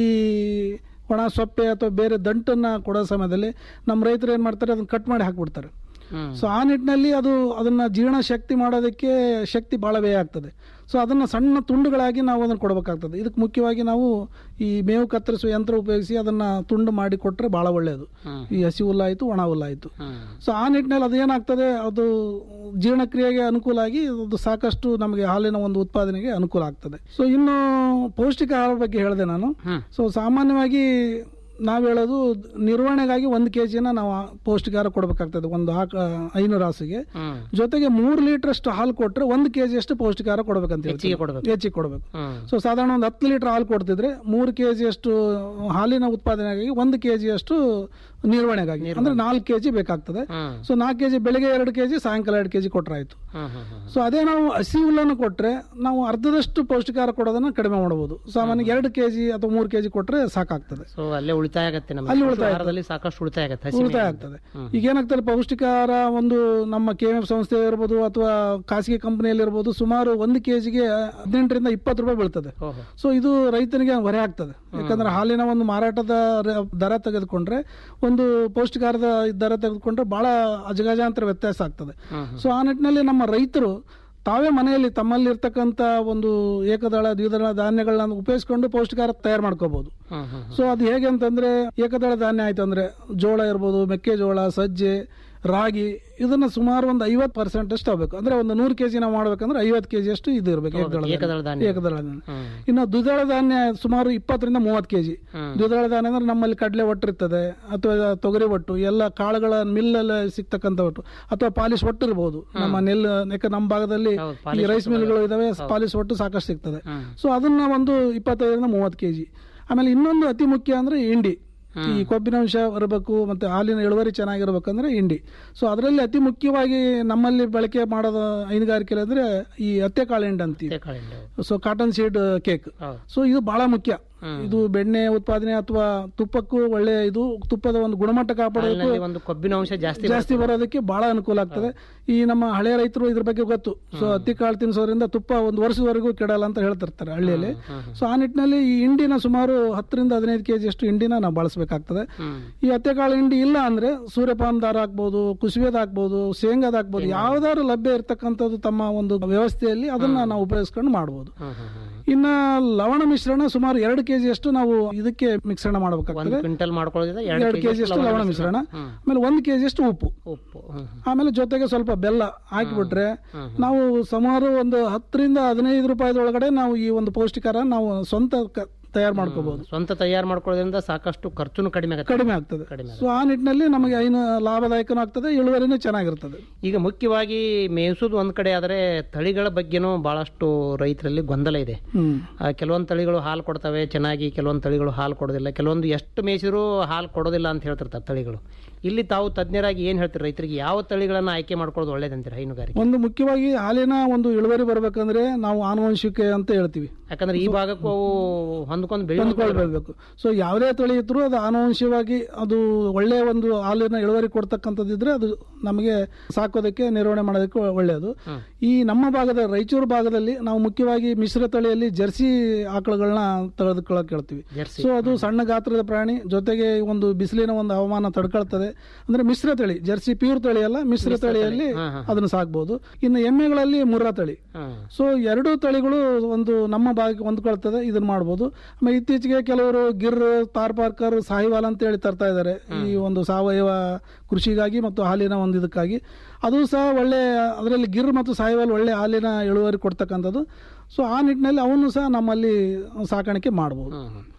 ಒಣ ಸೊಪ್ಪೆ ಅಥವಾ ಬೇರೆ ದಂಟನ್ನ ಕೊಡೋ ಸಮಯದಲ್ಲಿ ನಮ್ಮ ರೈತರು ಏನು ಮಾಡ್ತಾರೆ ಅದನ್ನ ಕಟ್ ಮಾಡಿ ಹಾಕ್ಬಿಡ್ತಾರೆ ಸೊ ಆ ನಿಟ್ಟಿನಲ್ಲಿ ಅದು ಅದನ್ನ ಜೀರ್ಣ ಶಕ್ತಿ ಮಾಡೋದಕ್ಕೆ ಶಕ್ತಿ ಬಹಳ ವ್ಯಯ ಆಗ್ತದೆ ಸೊ ಅದನ್ನ ಸಣ್ಣ ತುಂಡುಗಳಾಗಿ ನಾವು ಅದನ್ನು ಕೊಡಬೇಕಾಗ್ತದೆ ಇದಕ್ಕೆ ಮುಖ್ಯವಾಗಿ ನಾವು ಈ ಮೇವು ಕತ್ತರಿಸುವ ಯಂತ್ರ ಉಪಯೋಗಿಸಿ ಅದನ್ನ ತುಂಡು ಮಾಡಿ ಕೊಟ್ಟರೆ ಬಹಳ ಒಳ್ಳೆಯದು ಈ ಹಸಿ ಹುಲ್ಲಾಯಿತು ಒಣ ಹುಲ್ಲಾಯಿತು ಸೊ ಆ ನಿಟ್ಟಿನಲ್ಲಿ ಅದೇನಾಗ್ತದೆ ಅದು ಜೀರ್ಣಕ್ರಿಯೆಗೆ ಅನುಕೂಲ ಆಗಿ ಅದು ಸಾಕಷ್ಟು ನಮಗೆ ಹಾಲಿನ ಒಂದು ಉತ್ಪಾದನೆಗೆ ಅನುಕೂಲ ಆಗ್ತದೆ ಸೊ ಇನ್ನು ಪೌಷ್ಟಿಕ ಆಹಾರ ಬಗ್ಗೆ ಹೇಳಿದೆ ನಾನು ಸೊ ಸಾಮಾನ್ಯವಾಗಿ ನಾವು ಹೇಳೋದು ನಿರ್ವಹಣೆಗಾಗಿ ಒಂದು ಕೆ ಜಿನ ನಾವು ಪೌಷ್ಟಿಕಾಹಾರ ಕೊಡಬೇಕಾಗ್ತದೆ ಒಂದು ಆಕ ಐನೂರು ರಾಸಿಗೆ ಜೊತೆಗೆ ಮೂರು ಲೀಟರ್ ಅಷ್ಟು ಹಾಲು ಕೊಟ್ಟರೆ ಒಂದು ಕೆ ಜಿ ಅಷ್ಟು ಪೌಷ್ಟಿಕಾಹಾರ ಕೊಡಬೇಕಂತ ಹೆಚ್ಚಿಗೆ ಕೊಡ್ಬೇಕು. ಹೆಚ್ಚಿಗೆ ಕೊಡಬೇಕು ಸೊ ಸಾಧಾರಣ ಒಂದು ಹತ್ತು ಲೀಟರ್ ಹಾಲು ಕೊಡ್ತಿದ್ರೆ ಮೂರು ಕೆ ಜಿ ಅಷ್ಟು ಹಾಲಿನ ಉತ್ಪಾದನೆಗಾಗಿ ಒಂದು ಕೆ ಜಿ ಅಷ್ಟು ನಿರ್ವಹಣೆಗಾಗಿ ಅಂದ್ರೆ ನಾಲ್ಕು ಕೆ ಜಿ ಬೇಕಾಗ್ತದೆ ಸೊ ನಾಲ್ಕು ಕೆ ಜಿ ಬೆಳಿಗ್ಗೆ ಎರಡು ಕೆ ಜಿ ಸಾಯಂಕಾಲ ಎರಡು ಕೆ ಜಿ ಕೊಟ್ಟರೆ ಆಯ್ತು ಸೊ ಅದೇ ನಾವು ಹಸಿ ಹುಲ್ಲನ್ನು ಕೊಟ್ಟರೆ ನಾವು ಅರ್ಧದಷ್ಟು ಪೌಷ್ಟಿಕಾಹಾರ ಕೊಡೋದನ್ನ ಕಡಿಮೆ ಮಾಡಬಹುದು ಸಾಮಾನ್ಯ ಎರಡು ಕೆ ಜಿ ಅಥವಾ ಮೂರು ಕೆ ಜಿ ಕೊಟ್ಟರೆ ಸಾಕಾಗ್ತದೆ ಸೊ ಅಲ್ಲೇ ಉಳಿತಾಯ ಆಗತ್ತೆ ನಮ್ಮ ಅಲ್ಲಿ ಉಳಿತಾಯ ಆಹಾರದಲ್ಲಿ ಸಾಕಷ್ಟು ಉಳಿತಾಯ ಆಗತ್ತೆ ಹಸಿ ಉಳಿತಾಯ ಮೇವಿಂದ. ಆಗ್ತದೆ ಈಗ ಏನಾಗ್ತದೆ ಪೌಷ್ಟಿಕಾಹಾರ ಒಂದು ನಮ್ಮ ಕೆ ಎಂ ಎಫ್ ಸಂಸ್ಥೆ ಇರ್ಬೋದು ಅಥವಾ ಖಾಸಗಿ ಕಂಪನಿಯಲ್ಲಿ ಇರ್ಬೋದು ಸುಮಾರು ಒಂದು ಕೆಜಿಗೆ ಹದಿನೆಂಟರಿಂದ ಇಪ್ಪತ್ತು ರೂಪಾಯಿ ಬೀಳ್ತದೆ ಸೊ ಇದು ರೈತನಿಗೆ ಹೊರೆ ಆಗ್ತದೆ ಯಾಕಂದ್ರೆ ಹಾಲಿನ ಒಂದು ಮಾರಾಟದ ರ- ದರ ತೆಗೆದುಕೊಂಡ್ರೆ ಒಂದು ಪೌಷ್ಟಿಕಾರದ ದರ ತೆಗೆದುಕೊಂಡ್ರೆ ಬಹಳ ಅಜಗಜಾಂತರ ವ್ಯತ್ಯಾಸ ಆಗ್ತದೆ ಸೊ ಆ ನಿಟ್ಟಿನಲ್ಲಿ ನಮ್ಮ ರೈತರು ತಾವೇ ಮನೆಯಲ್ಲಿ ತಮ್ಮಲ್ಲಿ ಇರ್ತಕ್ಕಂಥ ಒಂದು ಏಕದಳ ದ್ವಿದಳ ಧಾನ್ಯಗಳನ್ನ ಉಪಯೋಗಿಸ್ಕೊಂಡು ಪೌಷ್ಟಿಕಾರ ತಯಾರು ಮಾಡ್ಕೋಬಹುದು ಸೊ ಅದು ಹೇಗೆ ಅಂತಂದ್ರೆ ಏಕದಳ ಧಾನ್ಯ ಆಯ್ತು ಅಂದ್ರೆ ಜೋಳ ಇರ್ಬೋದು ಮೆಕ್ಕೆಜೋಳ ಸಜ್ಜೆ ರಾಗಿ ಇದನ್ನ ಸುಮಾರು ಒಂದು ಐವತ್ತು ಪರ್ಸೆಂಟ್ ಅಷ್ಟು ಆಗಬೇಕು ಅಂದ್ರೆ ಒಂದು ನೂರು ಕೆಜಿ ನಾವು ಮಾಡ್ಬೇಕಂದ್ರೆ ಐವತ್ತು ಕೆಜಿ ಅಷ್ಟು ಇದು ಇರಬೇಕು ಏಕದಳ ಏಕದಳ ಧಾನ್ಯ. ಧಾನ್ಯ. ಏಕದಳ ಧಾನ್ಯ ಇನ್ನು ದ್ವಿದಳ ಧಾನ್ಯ ಸುಮಾರು ಇಪ್ಪತ್ತರಿಂದ ಮೂವತ್ತು ಕೆಜಿ ದ್ವಿದಳ ಧಾನ್ಯ ಅಂದ್ರೆ ನಮ್ಮಲ್ಲಿ ಕಡಲೆ ಒಟ್ಟು ಇರ್ತದೆ ಅಥವಾ ತೊಗರಿ ಒಟ್ಟು ಎಲ್ಲ ಕಾಳುಗಳ ಮಿಲ್ಲಲ್ಲಿ ಸಿಗ್ತಕ್ಕಂಥ ಒಟ್ಟು ಅಥವಾ ಪಾಲಿಶ್ ಒಟ್ಟು ಇರ್ಬೋದು ನಮ್ಮ ನೆಲ್ ಯಾಕೆ ನಮ್ಮ ಭಾಗದಲ್ಲಿ ಈ ರೈಸ್ ಮಿಲ್ಗಳು ಇದಾವೆ ಪಾಲಿಶ್ ಒಟ್ಟು ಸಾಕಷ್ಟು ಸಿಗ್ತದೆ ಸೊ ಅದನ್ನ ಒಂದು ಇಪ್ಪತ್ತೈದರಿಂದ ಮೂವತ್ತು ಕೆಜಿ ಆಮೇಲೆ ಇನ್ನೊಂದು ಅತಿ ಮುಖ್ಯ ಅಂದ್ರೆ ಹಿಂಡಿ ಈ ಕೊಬ್ಬಿನಾಂಶ ಬರಬೇಕು ಮತ್ತೆ ಹಾಲಿನ ಇಳುವರಿ ಚೆನ್ನಾಗಿರ್ಬೇಕಂದ್ರೆ ಹಿಂಡಿ ಸೊ ಅದರಲ್ಲಿ ಅತಿ ಮುಖ್ಯವಾಗಿ ನಮ್ಮಲ್ಲಿ ಬಳಕೆ ಮಾಡೋದು ಹೈನುಗಾರಿಕೆ ಅಂದ್ರೆ ಈ ಹತ್ತೆ ಕಾಳು ಹಿಂಡಿ ಅಂತೀವಿ so cotton seed cake so ಇದು ಬಹಳ ಮುಖ್ಯ ಇದು ಬೆಣ್ಣೆ ಉತ್ಪಾದನೆ ಅಥವಾ ತುಪ್ಪಕ್ಕೂ ಒಳ್ಳೆ ಇದು ತುಪ್ಪದ ಒಂದು ಗುಣಮಟ್ಟ ಕಾಪಾಡೋದಕ್ಕೂ ಹಾಲಿನಲ್ಲಿ ಒಂದು ಕೊಬ್ಬಿನ ಅಂಶ ಜಾಸ್ತಿ ಜಾಸ್ತಿ ಬರೋದಕ್ಕೆ ಬಹಳ ಅನುಕೂಲ ಆಗ್ತದೆ ಈ ನಮ್ಮ ಹಳೆ ರೈತರು ಇದ್ರ ಬಗ್ಗೆ ಗೊತ್ತು ಸೊ ಹತ್ತಿ ಕಾಳು ತಿನ್ಸೋದ್ರಿಂದ ತುಪ್ಪ ಒಂದು ವರ್ಷದವರೆಗೂ ಕೆಡಲ್ಲ ಅಂತ ಹೇಳ್ತಿರ್ತಾರೆ ಹಳ್ಳಿಯಲ್ಲಿ ಸೊ ಆ ನಿಟ್ಟಿನಲ್ಲಿ ಈ ಹಿಂಡಿನ ಸುಮಾರು ಹತ್ತರಿಂದ ಹದಿನೈದು ಕೆಜಿ ಅಷ್ಟು ಹಿಂಡಿನ ನಾವು ಬಳಸಬೇಕಾಗ್ತದೆ ಈ ಹತ್ತೆಕಾಳು ಹಿಂಡಿ ಇಲ್ಲ ಅಂದ್ರೆ ಸೂರ್ಯಪಾನ ದಾರ ಹಾಕ್ಬೋದು ಕುಸುಬೆದ ಹಾಕ್ಬೋದು ಶೇಂಗಾದ ಹಾಕ್ಬೋದು ಯಾವ್ದಾದ್ರು ಲಭ್ಯ ಇರ್ತಕ್ಕಂಥದ್ದು ತಮ್ಮ ಒಂದು ವ್ಯವಸ್ಥೆಯಲ್ಲಿ ಅದನ್ನ ನಾವು ಉಪಯೋಗಿಸ್ಕೊಂಡು ಮಾಡ್ಬೋದು ಇನ್ನ ಲವಣ ಮಿಶ್ರಣ ಸುಮಾರು ಎರಡು ಕೆಜಿ ಅಷ್ಟು ನಾವು ಇದಕ್ಕೆ ಮಿಶ್ರಣ ಒಂದು ಮಾಡಬೇಕಾಗ್ತದೆ ಕ್ವಿಂಟಲ್ ಮಾಡ್ಕೊಳ್ಳೋದ್ರಿಂದ ಎರಡು ಕೆಜಿ ಅಷ್ಟು ಲವಣ ಮಿಶ್ರಣ ಆಮೇಲೆ ಒಂದು ಕೆಜಿ ಅಷ್ಟು ಉಪ್ಪು ಉಪ್ಪು ಹ್ಮ್. ಆಮೇಲೆ ಜೊತೆಗೆ ಸ್ವಲ್ಪ ಬೆಲ್ಲ ಹಾಕಿಬಿಟ್ರೆ ನಾವು ಸುಮಾರು ಒಂದು ಹತ್ತರಿಂದ ಹದಿನೈದು ರೂಪಾಯಿದೊಳಗಡೆ ನಾವು ಈ ಒಂದು ಪೌಷ್ಟಿಕಾರ ನಾವು ಸ್ವಂತ ಕ- ತಯಾರು ಮಾಡ್ಕೋಬಹುದು ಸ್ವಂತ ತಯಾರು ಮಾಡ್ಕೊಳ್ಳೋದ್ರಿಂದ ಸಾಕಷ್ಟು ಖರ್ಚುನು ಕಡಿಮೆ ಆಗುತ್ತೆ ಕಡಿಮೆ ಆಗ್ತದೆ ಸೊ ಆ ನಿಟ್ಟಿನಲ್ಲಿ ನಮಗೆ ಐನು ಲಾಭದಾಯಕನೂ ಆಗ್ತದೆ ಇಳುವರಿನೂ ಚೆನ್ನಾಗಿರ್ತದೆ ಈಗ ಮುಖ್ಯವಾಗಿ ಮೇಯಿಸೋದು ಒಂದ್ ಕಡೆ ಆದರೆ ತಳಿಗಳ ಬಗ್ಗೆನೂ ಬಹಳಷ್ಟು ರೈತರಲ್ಲಿ ಗೊಂದಲ ಇದೆ ಹ್ಮ್ ಆ, ಕೆಲವೊಂದು ತಳಿಗಳು ಹಾಲು ಕೊಡ್ತವೆ ಚೆನ್ನಾಗಿ ಕೆಲವೊಂದು ತಳಿಗಳು ಹಾಲು ಕೊಡೋದಿಲ್ಲ ಕೆಲವೊಂದು ಎಷ್ಟು ಮೇಯಿಸಿದ್ರು ಹಾಲು ಕೊಡೋದಿಲ್ಲ ಅಂತ ಹೇಳ್ತಿರ್ತಾರೆ ತಳಿಗಳು ಇಲ್ಲಿ ತಾವು ತಜ್ಞರಾಗಿ ಏನ್ ಹೇಳ್ತೀರಿ ರೈತರಿಗೆ ಯಾವ ತಳಿಗಳನ್ನ ಆಯ್ಕೆ ಮಾಡ್ಕೊಳ್ಳೋದು ಒಳ್ಳೇದಂತೀರಿ ಹೈನುಗಾರಿಕೆ ಒಂದು ಮುಖ್ಯವಾಗಿ ಹಾಲಿನ ಒಂದು ಇಳುವರಿ ಬರ್ಬೇಕಂದ್ರೆ ನಾವು ಆನುವಂಶಿಕೆ ಅಂತ ಹೇಳ್ತೀವಿ ಯಾಕಂದ್ರೆ ಈ ಭಾಗಕ್ಕೂ ಅವು ಹೊಂದ್ಕೊಂಡು ಬೆಳೆಯೋದು ಹೊಂದ್ಕೊಳ್ಬೇಕು ಸೊ ಯಾವುದೇ ತಳಿ ಇದ್ರೂ ಅದು ಆನುವಂಶಿಕವಾಗಿ ಅದು ಒಳ್ಳೆಯ ಒಂದು ಹಾಲಿನ ಇಳುವರಿ ಕೊಡ್ತಕ್ಕಂಥದ್ದಿದ್ರೆ ಅದು ನಮಗೆ ಸಾಕೋದಕ್ಕೆ ನಿರ್ವಹಣೆ ಮಾಡೋದಕ್ಕೆ ಒಳ್ಳೆಯದು ಈ ನಮ್ಮ ಭಾಗದ ರಾಯಚೂರು ಭಾಗದಲ್ಲಿ ನಾವು ಮುಖ್ಯವಾಗಿ ಮಿಶ್ರ ತಳಿಯಲ್ಲಿ ಜರ್ಸಿ ಆಕಳುಗಳನ್ನ ತೆಗೆದುಕೊಳ್ಳೋಕೆ ಹೇಳ್ತೀವಿ ಸೊ ಅದು ಸಣ್ಣ ಗಾತ್ರದ ಪ್ರಾಣಿ ಜೊತೆಗೆ ಒಂದು ಬಿಸಿಲಿನ ಒಂದು ಹವಾಮಾನ ತಡ್ಕೊಳ್ತದೆ ಅಂದ್ರೆ ಮಿಶ್ರ ತಳಿ ಜರ್ಸಿ ಪ್ಯೂರ್ ತಳಿ ಅಲ್ಲ ಮಿಶ್ರ ತಳಿಯಲ್ಲಿ ಅದನ್ನು ಸಾಕ್ಬಹುದು ಇನ್ನು ಎಮ್ಮೆಗಳಲ್ಲಿ ಮುರ್ರಾ ತಳಿ ಸೊ ಎರಡೂ ತಳಿಗಳು ಒಂದು ನಮ್ಮ ಭಾಗಕ್ಕೆ ಹೊಂದ್ಕೊಳ್ತದೆ ಇದನ್ನ ಮಾಡ್ಬೋದು ಆಮೇಲೆ ಇತ್ತೀಚೆಗೆ ಕೆಲವರು ಗಿರ್ ತಾರ್ಪಾರ್ಕರ್ ಸಾಹಿವಾಲ್ ಅಂತ ಹೇಳಿ ತರ್ತಾ ಇದ್ದಾರೆ ಈ ಒಂದು ಸಾವಯವ ಕೃಷಿಗಾಗಿ ಮತ್ತು ಹಾಲಿನ ಒಂದು ಇದಕ್ಕಾಗಿ ಅದು ಸಹ ಒಳ್ಳೆ ಅದರಲ್ಲಿ ಗಿರ್ ಮತ್ತು ಸಾಹಿವಾಲ್ ಒಳ್ಳೆ ಹಾಲಿನ ಇಳುವರಿ ಕೊಡ್ತಕ್ಕಂಥದ್ದು ಸೊ ಆ ನಿಟ್ಟಿನಲ್ಲಿ ಅವನ್ನು ಸಹ ನಮ್ಮಲ್ಲಿ ಸಾಕಾಣಿಕೆ ಮಾಡ್ಬೋದು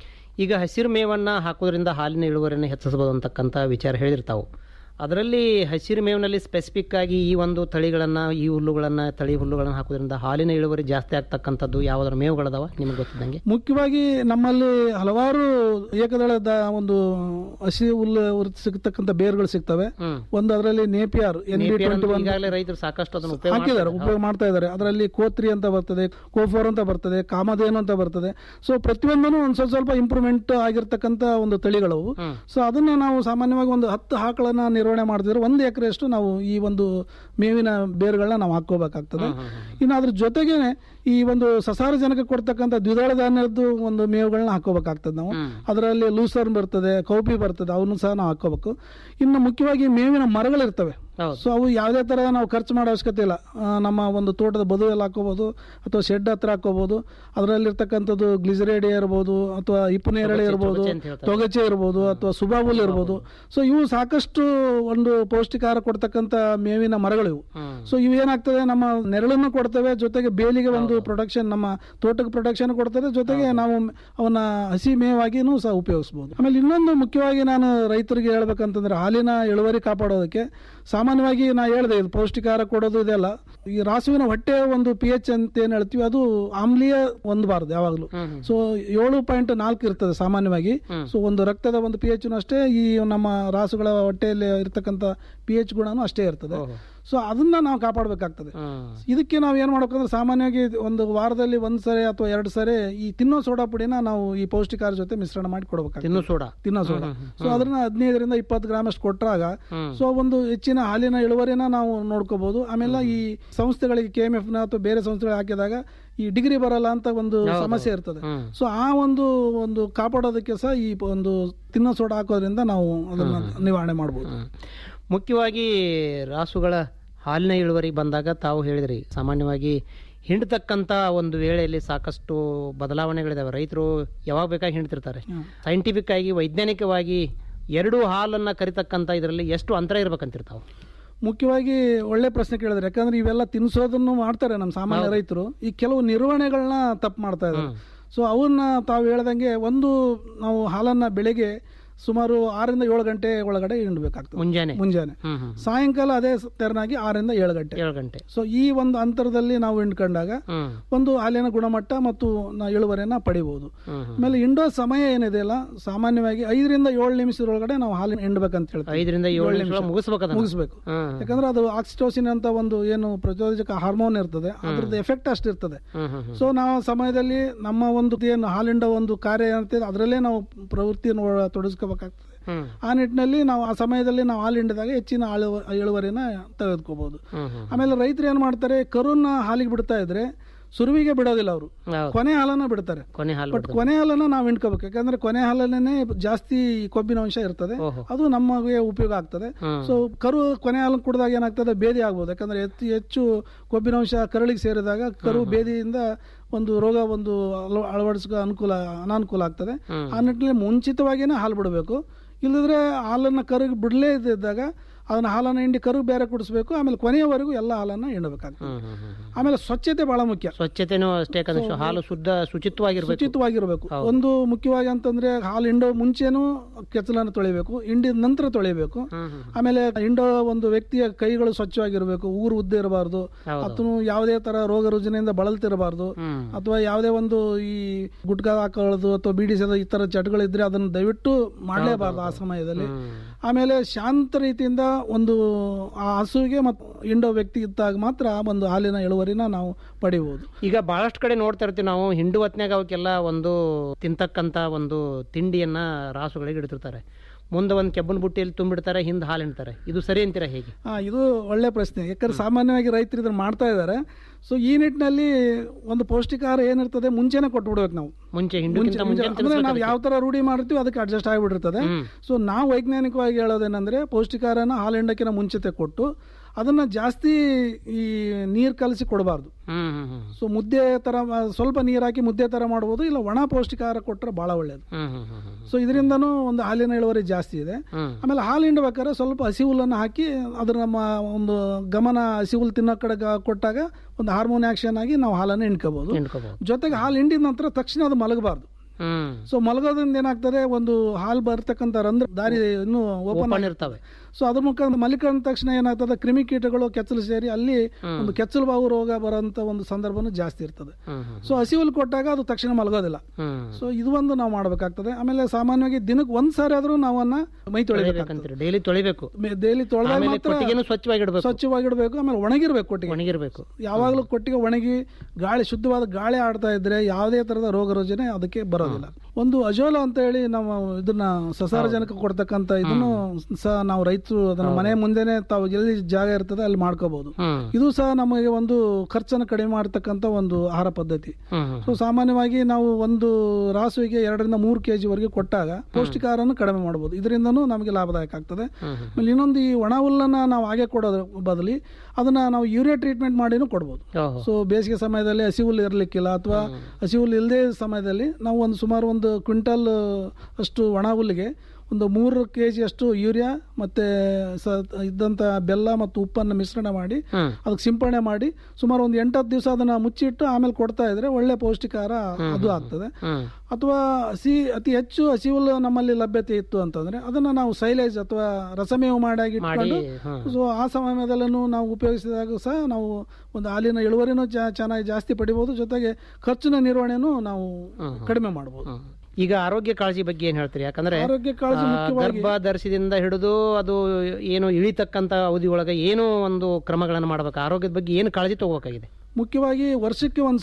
ಈಗ ಹಸಿರು ಮೇವನ್ನ ಹಾಕೋದ್ರಿಂದ ಹಾಲಿನ ಇಳುವರಿಯನ್ನು ಹೆಚ್ಚಿಸಬಹುದು ಅಂತಕ್ಕಂಥ ವಿಚಾರ ಹೇಳಿರ್ತಾವು ಅದರಲ್ಲಿ ಹಸಿರು ಮೇವಿನಲ್ಲಿ ಸ್ಪೆಸಿಫಿಕ್ ಆಗಿ ಈ ಒಂದು ತಳಿಗಳನ್ನ ಈ ಹುಲ್ಲುಗಳನ್ನ ತಳಿ ಹುಲ್ಲುಗಳನ್ನ ಹಾಕೋದ್ರಿಂದ ಹಾಲಿನ ಇಳುವರಿ ಜಾಸ್ತಿ ಆಗ್ತಕ್ಕಂಥದ್ದು ಯಾವ್ದಾದ್ರು ಮೇವುಗಳದಾವ ನಿಮ್ಗೆ ಗೊತ್ತಿದ್ದಂಗೆ ಮುಖ್ಯವಾಗಿ ನಮ್ಮಲ್ಲಿ ಹಲವಾರು ಏಕದಳದ ಒಂದು ಹಸಿ ಹುಲ್ಲು ಉರ್- ಸಿಗ್ತಕ್ಕಂಥ ಬೇರುಗಳು ಸಿಗ್ತವೆ ಒಂದು ಅದರಲ್ಲಿ Napier N B Napier twenty ಅಂತೂ ಒನ್ ಈಗಾಗಲೇ ರೈತರು ಸಾಕಷ್ಟು ಅದನ್ನು ಉಪಯೋಗ ಹಾಕಿದ್ದಾರೆ ಮಾಡ್ತಾರೆ. ಉಪಯೋಗ ಮಾಡ್ತಾ ಇದ್ದಾರೆ ಅದರಲ್ಲಿ ಕೋತ್ರಿ ಅಂತ ಬರ್ತದೆ ಕೋಫೋರ್ ಅಂತ ಬರ್ತದೆ ಕಾಮಧೇನು ಅಂತ ಬರ್ತದೆ ಸೊ ಪ್ರತಿಯೊಂದನ್ನು ಒಂದು ಸ್ವಲ್ಪ ಸ್ವಲ್ಪ ಇಂಪ್ರೂವ್ಮೆಂಟ್ ಆಗಿರ್ತಕ್ಕಂಥ ಒಂದು ತಳಿಗಳವು ಸೊ ಅದನ್ನ ನಾವು ಸಾಮಾನ್ಯವಾಗಿ ಒಂದು ಹತ್ತು ಆಕಳನ್ನ ನಿರ್ವಹಣೆ ಮಾಡಿದ್ರೆ ಒಂದು ಎಕರೆಯಷ್ಟು ನಾವು ಈ ಒಂದು ಮೇವಿನ ಬೇರುಗಳನ್ನ ನಾವು ಹಾಕೋಬೇಕಾಗ್ತದೆ ಇನ್ನು ಅದ್ರ ಜೊತೆಗೆ ಈ ಒಂದು ಸಸಾರಜನಕ ಕೊಡ್ತಕ್ಕಂಥ ದ್ವಿದಳ ಧಾನ್ಯದ್ದು ಒಂದು ಮೇವುಗಳನ್ನ ಹಾಕೋಬೇಕಾಗ್ತದೆ ನಾವು ಅದರಲ್ಲಿ ಲೂಸರ್ನ್ ಬರ್ತದೆ ಕೌಪಿ ಬರ್ತದೆ ಅವನು ಸಹ ನಾವು ಹಾಕೋಬೇಕು ಇನ್ನು ಮುಖ್ಯವಾಗಿ ಮೇವಿನ ಮರಗಳಿರ್ತವೆ ಸೊ ಅವು ಯಾವುದೇ ತರ ನಾವು ಖರ್ಚು ಮಾಡೋ ಅವಶ್ಯಕತೆ ಇಲ್ಲ ಆ, ನಮ್ಮ ಒಂದು ತೋಟದ ಬದುವಲ್ಲಿ ಹಾಕೋಬಹುದು ಅಥವಾ ಶೆಡ್ ಹತ್ರ ಹಾಕೋಬಹುದು ಅದರಲ್ಲಿರ್ತಕ್ಕಂಥದ್ದು ಗ್ಲಿಸರೇಡಿಯಾ ಇರ್ಬೋದು ಅಥವಾ ಇಪ್ಪನೇರಳೆ ಇರ್ಬೋದು ತೊಗಚೆ ಅಂತ ಹೇಳ್ತಾರೆ. ತೊಗಚೆ ಇರ್ಬೋದು ಅಥವಾ ಸುಬಾಬುಲ್ ಇರ್ಬೋದು ಸೊ ಇವು ಸಾಕಷ್ಟು ಒಂದು ಪೌಷ್ಟಿಕಾರ ಕೊಡ್ತಕ್ಕಂಥ ಮೇವಿನ ಮರಗಳು ಇವು ಸೊ ಇವು ಏನಾಗ್ತದೆ ನಮ್ಮ ನೆರಳನ್ನು ಕೊಡ್ತವೆ ಜೊತೆಗೆ ಬೇಲಿಗೆ ಒಂದು ಪ್ರೊಡಕ್ಷನ್ ನಮ್ಮ ತೋಟಕ್ಕೆ ಪ್ರೊಡಕ್ಷನ್ ಕೊಡ್ತದೆ ಜೊತೆಗೆ ನಾವು ಅವನ್ನ ಹಸಿ ಮೇವಾಗಿನೂ ಸಹ ಉಪಯೋಗಿಸಬಹುದು ಆಮೇಲೆ ಇನ್ನೊಂದು ಮುಖ್ಯವಾಗಿ ನಾನು ರೈತರಿಗೆ ಹೇಳ್ಬೇಕಂತಂದ್ರೆ ಹಾಲಿನ ಇಳುವರಿ ಕಾಪಾಡೋದಕ್ಕೆ ಸಾಮಾನ್ಯವಾಗಿ ನಾ ಹೇಳಿದೆ ಇದು ಪೌಷ್ಟಿಕಾರ ಕೊಡೋದು ಇದೆಲ್ಲ ಈ ರಾಸುವಿನ ಹೊಟ್ಟೆ ಒಂದು ಪಿ ಎಚ್ ಅಂತ ಏನ್ ಹೇಳ್ತೀವಿ ಅದು ಆಮ್ಲೀಯ ಹೊಂದಬಾರ್ದು ಯಾವಾಗಲೂ ಸೊ ಏಳು ಪಾಯಿಂಟ್ ನಾಲ್ಕು ಇರ್ತದೆ ಸಾಮಾನ್ಯವಾಗಿ ಸೊ ಒಂದು ರಕ್ತದ ಒಂದು ಪಿ ಎಚ್ ಅಷ್ಟೇ ಈ ನಮ್ಮ ರಾಸುಗಳ ಹೊಟ್ಟೆಯಲ್ಲಿ ಇರ್ತಕ್ಕಂಥ ಪಿ ಎಚ್ ಗುಣನೂ ಅಷ್ಟೇ ಇರ್ತದೆ ಸೊ ಅದನ್ನ ನಾವು ಕಾಪಾಡಬೇಕಾಗ್ತದೆ ಇದಕ್ಕೆ ನಾವು ಏನ್ ಮಾಡ್ಬೇಕಂದ್ರೆ ಸಾಮಾನ್ಯವಾಗಿ ಒಂದು ವಾರದಲ್ಲಿ ಒಂದ್ ಸರಿ ಅಥವಾ ಎರಡು ಸರಿ ಈ ತಿನ್ನೋ ಸೋಡಾ ಪುಡಿನ ನಾವು ಈ ಪೌಷ್ಟಿಕಾರ ಜೊತೆ ಮಿಶ್ರಣ ಮಾಡಿ ಕೊಡಬೇಕಾಗ್ತದೆ ತಿನ್ನೋ ಸೋಡಾ ತಿನ್ನೋ ಸೋಡಾ ಹ್ಮ್, ಹ್ಮ್, ಸೊ ಅದನ್ನ ಹದಿನೈದರಿಂದ ಇಪ್ಪತ್ತು ಗ್ರಾಮ್ ಅಷ್ಟು ಕೊಟ್ಟಾಗ ಹ್ಮ್. ಸೊ ಒಂದು ಹೆಚ್ಚಿನ ಹಾಲಿನ ಇಳುವರಿನ ನಾವು ನೋಡ್ಕೋಬಹುದು ಆಮೇಲೆ ಈ ಸಂಸ್ಥೆಗಳಿಗೆ ಕೆ ಎಂ ಎಫ್ ನ ಅಥವಾ ಬೇರೆ ಸಂಸ್ಥೆಗಳಿಗೆ ಹಾಕಿದಾಗ ಈ ಡಿಗ್ರಿ ಬರಲ್ಲ ಅಂತ ಒಂದು ಹೌದು. ಸಮಸ್ಯೆ ಇರ್ತದೆ ಹ್ಮ್. ಸೊ ಆ ಒಂದು ಒಂದು ಕಾಪಾಡೋದಕ್ಕೆ ಸಹ ಈ ಒಂದು ತಿನ್ನೋ ಸೋಡಾ ಹಾಕೋದ್ರಿಂದ ನಾವು ಅದನ್ನ ನಿವಾರಣೆ ಮಾಡಬಹುದು ಮುಖ್ಯವಾಗಿ ರಾಸುಗಳ ಹಾಲಿನ ಇಳುವರಿ ಬಂದಾಗ ತಾವು ಹೇಳಿದ್ರಿ ಸಾಮಾನ್ಯವಾಗಿ ಹಿಂಡ್ತಕ್ಕಂಥ ಒಂದು ವೇಳೆಯಲ್ಲಿ ಸಾಕಷ್ಟು ಬದಲಾವಣೆಗಳಿದಾವೆ ರೈತರು ಯಾವಾಗ ಬೇಕಾಗಿ ಹಿಂಡ್ತಿರ್ತಾರೆ ಸೈಂಟಿಫಿಕ್ ಆಗಿ ವೈಜ್ಞಾನಿಕವಾಗಿ ಎರಡು ಹಾಲನ್ನ ಕರಿತಕ್ಕಂಥ ಇದರಲ್ಲಿ ಎಷ್ಟು ಅಂತರ ಇರ್ಬೇಕಂತಿರ್ತಾವೆ ಮುಖ್ಯವಾಗಿ ಒಳ್ಳೆ ಪ್ರಶ್ನೆ ಕೇಳಿದ್ರೆ ಯಾಕಂದ್ರೆ ಇವೆಲ್ಲ ತಿನ್ಸೋದನ್ನು ಮಾಡ್ತಾರೆ ನಮ್ಮ ಸಾಮಾನ್ಯ ಹೌದು. ರೈತರು ಈ ಕೆಲವು ನಿರ್ವಹಣೆಗಳನ್ನ ತಪ್ಪು ಮಾಡ್ತಾ ಇದ್ದಾರೆ ಸೊ ಅವನ್ನ ತಾವು ಹೇಳ್ದಂಗೆ ಒಂದು ನಾವು ಹಾಲನ್ನ ಬೆಳಿಗ್ಗೆ ಸುಮಾರು ಆರರಿಂದ ಏಳು ಗಂಟೆ ಒಳಗಡೆ ಹಿಂಡ್ಬೇಕಾಗ್ತದೆ ಮುಂಜಾನೆ ಮುಂಜಾನೆ ಹ್ಮ್ ಹ್ಮ್ ಸಾಯಂಕಾಲ ಅದೇ ತೆರನಾಗಿ ಆರರಿಂದ ಏಳು ಗಂಟೆ ಏಳು ಗಂಟೆ ಸೊ ಈ ಒಂದು ಅಂತರದಲ್ಲಿ ನಾವು ಹಿಂಡ್ಕೊಂಡಾಗ ಹ್ಮ್ ಒಂದು ಹಾಲಿನ ಗುಣಮಟ್ಟ ಮತ್ತು ನಾವು ಇಳುವರಿಯನ್ನ ಪಡಿಬಹುದು ಹ್ಮ್ ಹ್ಮ್. ಆಮೇಲೆ ಹಿಂಡೋ ಸಮಯ ಏನಿದೆಯಲ್ಲ ಸಾಮಾನ್ಯವಾಗಿ ಐದರಿಂದ ಏಳು ನಿಮಿಷದೊಳಗಡೆ ನಾವು ಹಾಲಿನ ಹಿಂಡ್ಬೇಕಂತ ಹೇಳ್ತೀವಿ ಐದರಿಂದ ಏಳು ಏಳು ನಿಮಿಷ ನಿಮಿಷ. ಮುಗಿಸ್ಬೇಕು ಅದನ್ನ. ಮುಗಿಸ್ಬೇಕು ಹ್ಮ್. ಯಾಕಂದ್ರೆ ಅದು ಆಕ್ಸಿಟೋಸಿನ್ ಅಂತ ಒಂದು ಏನು ಪ್ರಚೋದಕ ಹಾರ್ಮೋನ್ ಇರ್ತದೆ ಅದ್ರದ್ದು ಎಫೆಕ್ಟ್ ಅಷ್ಟಿರ್ತದೆ ಹ್ಮ್ ಹ್ಮ್ ಹ್ಮ್. ಸೊ ನಾವು ಆ ಸಮಯದಲ್ಲಿ ನಮ್ಮ ಒಂದು ಏನು ಹಾಲಿಂಡ ಒಂದು ಕಾರ್ಯ ಏನಿರ್ತದೆ ಅದರಲ್ಲೇ ನಾವು ಪ್ರವೃತ್ತಿಯನ್ನು ಒಳ- ತೊಡಗಿಸ್ಕೋಬೇಕಾಗ್ತದೆ ಹ್ಮ್. ಆ ನಿಟ್ಟಿನಲ್ಲಿ ನಾವು ಆ ಸಮಯದಲ್ಲಿ ನಾವು ಹಾಲು ಹಿಂಡಿದಾಗ ಹೆಚ್ಚಿನ ಆಳು- ಇಳುವರಿನ ತೆಗೆದುಕೋಬಹುದು ಹ್ಮ್ ಹ್ಮ್. ಆಮೇಲೆ ರೈತರು ಏನ್ ಮಾಡ್ತಾರೆ ಕರುನ ಹಾಲಿಗೆ ಬಿಡ್ತಾ ಇದ್ರೆ ಸುರುವಿಗೆ ಬಿಡೋದಿಲ್ಲ ಅವರು ಹೌದು. ಕೊನೆ ಹಾಲನ್ನ ಬಿಡ್ತಾರೆ ಕೊನೆ ಹಾಲು ಬಟ್ ಕೊನೆ ಹಾಲನ್ನ ನಾವು ಹಿಂಡ್ಕೋಬೇಕು ಯಾಕಂದ್ರೆ ಕೊನೆ ಹಾಲನ್ನೇ ಜಾಸ್ತಿ ಕೊಬ್ಬಿನ ಅಂಶ ಇರ್ತದೆ ಓಹೋ. ಅದು ನಮಗೆ ಉಪಯೋಗ ಆಗ್ತದೆ ಹ್ಮ್. ಸೊ ಕರು ಕೊನೆ ಹಾಲು ಕುಡಿದಾಗ ಏನಾಗ್ತದೆ ಬೇದಿ ಆಗ್ಬೋದು ಯಾಕಂದ್ರೆ ಹೆಚ್ಚು ಹೆಚ್ಚು ಕೊಬ್ಬಿನ ಅಂಶ ಕರಳಿಗೆ ಸೇರಿದಾಗ ಕರು ಬೇದಿಯಿಂದ ಒಂದು ರೋಗ ಒಂದು ಅಳ- ಅಳವಡಿಸ್ಕೊ ಅನುಕೂಲ ಅನಾನುಕೂಲ ಆಗ್ತದೆ ಹ್ಮ್. ಆ ನಿಟ್ಟಿನಲ್ಲಿ ಮುಂಚಿತವಾಗಿನೇ ಹಾಲು ಬಿಡಬೇಕು ಇಲ್ಲದ್ರೆ ಹಾಲನ್ನ ಕರುಗೆ ಬಿಡಲೇ ಇದ್ದಾಗ ಅದನ್ನ ಹಾಲನ್ನ ಹಿಂಡಿ ಕರು ಬೇರೆ ಕುಡಿಸ್ಬೇಕು ಆಮೇಲೆ ಕೊನೆಯವರೆಗೂ ಎಲ್ಲ ಹಾಲನ್ನ ಹಿಂಡಬೇಕಾಗ್ತದೆ ಹ್ಮ್ ಹ್ಮ್ ಹ್ಮ್. ಆಮೇಲೆ ಸ್ವಚ್ಛತೆ ಬಹಳ ಮುಖ್ಯ ಸ್ವಚ್ಛತೆನೂ ಅಷ್ಟೇ ಯಾಕಂದ್ರೆ ಸೊ, ಹಾಲು ಶುದ್ಧ ಶುಚಿತ್ವವಾಗಿರ್ಬೇಕು ಶುಚಿತ್ವವಾಗಿರ್ಬೇಕು ಹೌದು. ಒಂದು ಮುಖ್ಯವಾಗಿ ಅಂತಂದ್ರೆ ಹಾಲು ಹಿಂಡೋ ಮುಂಚೆನೂ ಕೆಚ್ಚಲನ್ನು ತೊಳಿಬೇಕು ಹಿಂಡಿದ ನಂತರ ತೊಳಿಬೇಕು ಹ್ಮ್ ಹ್ಮ್. ಆಮೇಲೆ ಹಿಂಡೋ ಒಂದು ವ್ಯಕ್ತಿಯ ಕೈಗಳು ಸ್ವಚ್ಛವಾಗಿರಬೇಕು ಊರು ಉದ್ದ ಇರಬಾರ್ದು ಹೌದು. ಅಥವಾ ಯಾವುದೇ ತರ ರೋಗ ರುಜಿನಿಂದ ಬಳಲ್ತಿರಬಾರ್ದು ಹ್ಮ್. ಅಥವಾ ಯಾವುದೇ ಒಂದು ಈ ಗುಟ್ಕಾ ಹಾಕೊಳ್ಳೋದು ಅಥವಾ ಬೀಡಿ ಸೇದೋ ಈ ತರ ಚಟಗಳಿದ್ರೆ ಅದನ್ನ ದಯವಿಟ್ಟು ಮಾಡಲೇಬಾರ್ದು ಆ ಸಮಯದಲ್ಲಿ ಆಮೇಲೆ ಶಾಂತ ರೀತಿಯಿಂದ ಒಂದು ಆ ಹಸುವಿಗೆ ಮತ್ತು ಹಿಂಡೋ ವ್ಯಕ್ತಿ ಇದ್ದಾಗ ಮಾತ್ರ ಆ ಒಂದು ಹಾಲಿನ ಇಳುವರಿನ ನಾವು ಪಡಿಬಹುದು ಈಗ ಬಹಳಷ್ಟು ಕಡೆ ನೋಡ್ತಾ ಇರ್ತೀವಿ ನಾವು ಹಿಂಡು ಹೊತ್ನ್ಯಾಗ ಅವಕ್ಕೆಲ್ಲ ಒಂದು ತಿಂತಕ್ಕಂತ ಒಂದು ತಿಂಡಿಯನ್ನ ರಾಸುಗಳಿಗೆ ಇಡ್ತಿರ್ತಾರೆ ಮುಂದೆ ಒಂದು ಕೆಬ್ಬನ ಬುಟ್ಟಿಯಲ್ಲಿ ತುಂಬಿಡ್ತಾರೆ ಹಿಂದೆ ಹಾಲು ಹಿಂಡ್ತಾರೆ ಇದು ಸರಿ ಅಂತೀರಾ ಹೇಗೆ ಆ, ಇದು ಒಳ್ಳೆ ಪ್ರಶ್ನೆ ಯಾಕಂದ್ರೆ ಸಾಮಾನ್ಯವಾಗಿ ರೈತರು ಇದನ್ನ ಮಾಡ್ತಾ ಇದ್ದಾರೆ ಸೊ ಈ ನಿಟ್ಟಿನಲ್ಲಿ ಒಂದು ಪೌಷ್ಟಿಕಾಹಾರ ಏನಿರ್ತದೆ ಮುಂಚೆನೆ ಕೊಟ್ಬಿಡ್ಬೇಕು ನಾವು ಮುಂಚೆ ಮುಂಚೆ ಹಿಂಡುಕ್ಕಿಂತ ಮುಂಚೆ ಅಂದ್ರೆ ನಾವು ಯಾವ ತರ ರೂಢಿ ಮಾಡ್ತೀವಿ ಅದಕ್ಕೆ ಅಡ್ಜಸ್ಟ್ ಆಗಿಬಿಟ್ಟಿರ್ತದೆ ಸೊ ನಾವು ವೈಜ್ಞಾನಿಕವಾಗಿ ಹೇಳೋದೇನಂದ್ರೆ ಪೌಷ್ಟಿಕಾಹಾರನ ಹಾಲು ಹಿಂಡಕ್ಕಿನ ಮುಂಚಿತೆ ಕೊಟ್ಟು ಅದನ್ನ ಜಾಸ್ತಿ ಈ ನೀರ್ ಕಲಸಿ ಕೊಡಬಾರ್ದು ಹ್ಮ್ ಹ್ಮ್ ಹ್ಮ್ ಸೊ ಮುದ್ದೆ ತರ ಆ, ಸ್ವಲ್ಪ ನೀರ್ ಹಾಕಿ ಮುದ್ದೆ ತರ ಮಾಡ್ಬೋದು ಇಲ್ಲ ಒಣ ಪೌಷ್ಟಿಕಾಹಾರ ಕೊಟ್ಟರೆ ಬಹಳ ಒಳ್ಳೇದು ಹ್ಮ್ ಹ್ಮ್ ಹ್ಮ್ ಹ್ಮ್ ಸೊ ಇದರಿಂದನೂ ಒಂದು ಹಾಲಿನ ಇಳುವರಿ ಜಾಸ್ತಿ ಇದೆ ಹ್ಮ್. ಆಮೇಲೆ ಹಾಲು ಹಿಂಡ್ಬೇಕಾದ್ರೆ ಸ್ವಲ್ಪ ಹಸಿ ಹುಲ್ಲನ್ನು ಹಾಕಿ ಅದ್ರ ನಮ್ಮ ಒಂದು ಗಮನ ಹಸಿ ಹುಲ್ಲು ತಿನ್ನೋ ಕಡೆ ಗ- ಕೊಟ್ಟಾಗ ಒಂದು ಹಾರ್ಮೋನ್ ಆಕ್ಷನ್ ಆಗಿ ನಾವು ಹಾಲನ್ನು ಹಿಂಡ್ಕೋಬಹುದು ಹಿಂಡ್ಕೋಬಹುದು. ಜೊತೆಗೆ ಹಾಲು ಹಿಂಡಿದ ನಂತರ ತಕ್ಷಣ ಅದು ಮಲಗಬಾರ್ದು ಹ್ಮ್ ಸೊ ಮಲಗೋದ್ರಿಂದ ಏನಾಗ್ತದೆ ಒಂದು ಹಾಲು ಬರ್ತಕ್ಕಂಥ ರಂಧ್ರ ದಾರಿ ಇನ್ನು ಓಪನ್ ಓಪನ್ ಇರ್ತವೆ ಸೊ ಅದ್ರ ಮುಖಾಂತರ ಮಲಿಕೊಂಡ ತಕ್ಷಣ ಏನಾಗ್ತದೆ ಕ್ರಿಮಿಕೀಟಗಳು ಕೆಚ್ಚಲು ಸೇರಿ ಅಲ್ಲಿ ಒಂದು ಕೆಚ್ಚಲು ಬಾವು ರೋಗ ಬರೋಂಥ ಒಂದು ಸಂದರ್ಭನೂ ಜಾಸ್ತಿ ಇರ್ತದೆ ಹ್ಮ್ ಹ್ಮ್ ಸೊ ಹಸಿ ಹುಲ್ಲು ಕೊಟ್ಟಾಗ ಅದು ತಕ್ಷಣ ಮಲಗೋದಿಲ್ಲ ಹ್ಮ್ ಸೊ ಇದು ಒಂದು ನಾವು ಮಾಡಬೇಕಾಗ್ತದೆ ಆಮೇಲೆ ಸಾಮಾನ್ಯವಾಗಿ ದಿನಕ್ಕೆ ಒಂದ್ ಸಾರಿ ಆದ್ರೂ ನಾವನ್ನ ಮೈ ತೊಳಿಬೇಕಾಗ್ತದೆ ತೊಳಿಬೇಕಂತೀರಿ ಡೈಲಿ ತೊಳಿಬೇಕು ಡೈಲಿ ತೊಳೆದಾಗ ಆಮೇಲೆ ಮಾತ್ರ ಕೊಟ್ಟಿಗೆನೂ ಸ್ವಚ್ಛವಾಗಿಡ್ಬೇಕು ಸ್ವಚ್ಛವಾಗಿಡ್ಬೇಕು ಆಮೇಲೆ ಒಣಗಿರ್ಬೇಕು ಕೊಟ್ಟಿಗೆ ಒಣಗಿರ್ಬೇಕು ಯಾವಾಗಲೂ ಕೊಟ್ಟಿಗೆ ಒಣಗಿ ಗಾಳಿ ಶುದ್ಧವಾದ ಗಾಳಿ ಆಡ್ತಾ ಇದ್ರೆ ಯಾವುದೇ ತರದ ರೋಗ ರುಜಿನ ಅದಕ್ಕೆ ಬರೋದಿಲ್ಲ ಒಂದು ಅಜೋಲ ಅಂತ ಹೇಳಿ ನಾವು ಇದನ್ನ ಸಸಾರಜನಕ ಕೊಡ್ತಕ್ಕಂತ ಇದನ್ನು ಸಹ ನಾವು ರೈತರು ಅದನ್ನ ಮನೆ ಮುಂದೆನೆ ತಾವು ಎಲ್ಲಿ ಜಾಗ ಇರ್ತದೆ ಅಲ್ಲಿ ಮಾಡ್ಕೋಬಹುದು ಹ್ಮ್ ಇದು ಸಹ ನಮಗೆ ಒಂದು ಖರ್ಚನ್ನು ಕಡಿಮೆ ಮಾಡತಕ್ಕಂತ ಒಂದು ಆಹಾರ ಪದ್ಧತಿ ಹ್ಮ್ ಹ್ಮ್ ಸೊ ಸಾಮಾನ್ಯವಾಗಿ ನಾವು ಒಂದು ರಾಸುವಿಗೆ ಎರಡರಿಂದ ಮೂರು ಕೆಜಿ ವರೆಗೆ ಕೊಟ್ಟಾಗ ಪೌಷ್ಟಿಕಾಹಾರವನ್ನು ಕಡಿಮೆ ಮಾಡಬಹುದು ಇದರಿಂದನೂ ನಮಗೆ ಲಾಭದಾಯಕ ಆಗ್ತದೆ ಹ್ಮ್ ಹ್ಮ್. ಆಮೇಲೆ ಇನ್ನೊಂದು ಈ ಒಣ ಹುಲ್ಲನ್ನ ನಾವು ಹಾಗೆ ಕೊಡೋದ್ರ ಬದಲಿ ಅದನ್ನ ನಾವು ಯೂರಿಯಾ ಟ್ರೀಟ್ಮೆಂಟ್ ಮಾಡಿನೂ ಕೊಡ್ಬೋದು ಓಹೋ. ಸೊ ಬೇಸಿಗೆ ಸಮಯದಲ್ಲಿ ಹಸಿ ಹುಲ್ಲು ಇರಲಿಕ್ಕಿಲ್ಲ ಅಥವಾ ಹಸಿ ಹುಲ್ಲು ಇಲ್ಲದೆ ಸಮಯದಲ್ಲಿ ನಾವು ಒಂದು ಸುಮಾರು ಒಂದು ಕ್ವಿಂಟಲ್ ಅಷ್ಟು ಒಣ ಹುಲ್ಲಿಗೆ ಒಂದು ಮೂರು ಕೆ ಜಿ ಅಷ್ಟು ಯೂರಿಯಾ ಮತ್ತೆ ಸ ಇದ್ದಂಥ ಬೆಲ್ಲ ಮತ್ತು ಉಪ್ಪನ್ನು ಮಿಶ್ರಣ ಮಾಡಿ ಹ್ಮ್. ಅದಕ್ಕೆ ಸಿಂಪಡಣೆ ಮಾಡಿ ಸುಮಾರು ಒಂದು ಎಂಟತ್ತು ದಿವಸ ಅದನ್ನ ಮುಚ್ಚಿಟ್ಟು ಆಮೇಲೆ ಕೊಡ್ತಾ ಇದ್ರೆ ಒಳ್ಳೆ ಪೌಷ್ಟಿಕಾಹಾರ ಅದು ಆಗ್ತದೆ ಹ್ಮ್ ಅಥವಾ ಹಸಿ ಅತಿ ಹೆಚ್ಚು ಹಸಿ ಹುಲ್ಲು ನಮ್ಮಲ್ಲಿ ಲಭ್ಯತೆ ಇತ್ತು ಅಂತಂದ್ರೆ ಅದನ್ನ ನಾವು ಸೈಲೇಜ್ ಅಥವಾ ರಸಮೇವು ಮಾಡಾಗಿ ಮಾಡಿ ಇಟ್ಕೊಂಡು ಹ್ಮ್. ಸೊ ಆ ಸಮಯದಲ್ಲೂ ನಾವು ಉಪಯೋಗಿಸಿದಾಗ ಸಹ ನಾವು ಒಂದು ಹಾಲಿನ ಇಳುವರಿನೂ ಜಾ- ಚೆನ್ನಾಗಿ ಜಾಸ್ತಿ ಪಡಿಬಹುದು ಜೊತೆಗೆ ಖರ್ಚಿನ ನಿರ್ವಹಣೆನೂ ನಾವು ಕಡಿಮೆ ಮಾಡಬಹುದು ಹ್ಮ್. ಈಗ ಆರೋಗ್ಯ ಕಾಳಜಿ ಬಗ್ಗೆ ಏನ್ ಹೇಳ್ತೀರಿ ಯಾಕಂದ್ರೆ ಆರೋಗ್ಯ ಕಾಳಜಿ ಆ, ಮುಖ್ಯವಾಗಿ ಗರ್ಭ ಧರಿಸಿದಿಂದ ಹಿಡಿದು ಅದು ಏನು ಇಳಿತಕ್ಕಂತ ಅವಧಿ ಒಳಗೆ ಏನು ಒಂದು ಕ್ರಮಗಳನ್ನು ಮಾಡ್ಬೇಕು ಆರೋಗ್ಯದ ಬಗ್ಗೆ ಏನು ಕಾಳಜಿ ತಗೋಬೇಕಾಗಿದೆ ಮುಖ್ಯವಾಗಿ ವರ್ಷಕ್ಕೆ ಒಂದ್ಸರಿ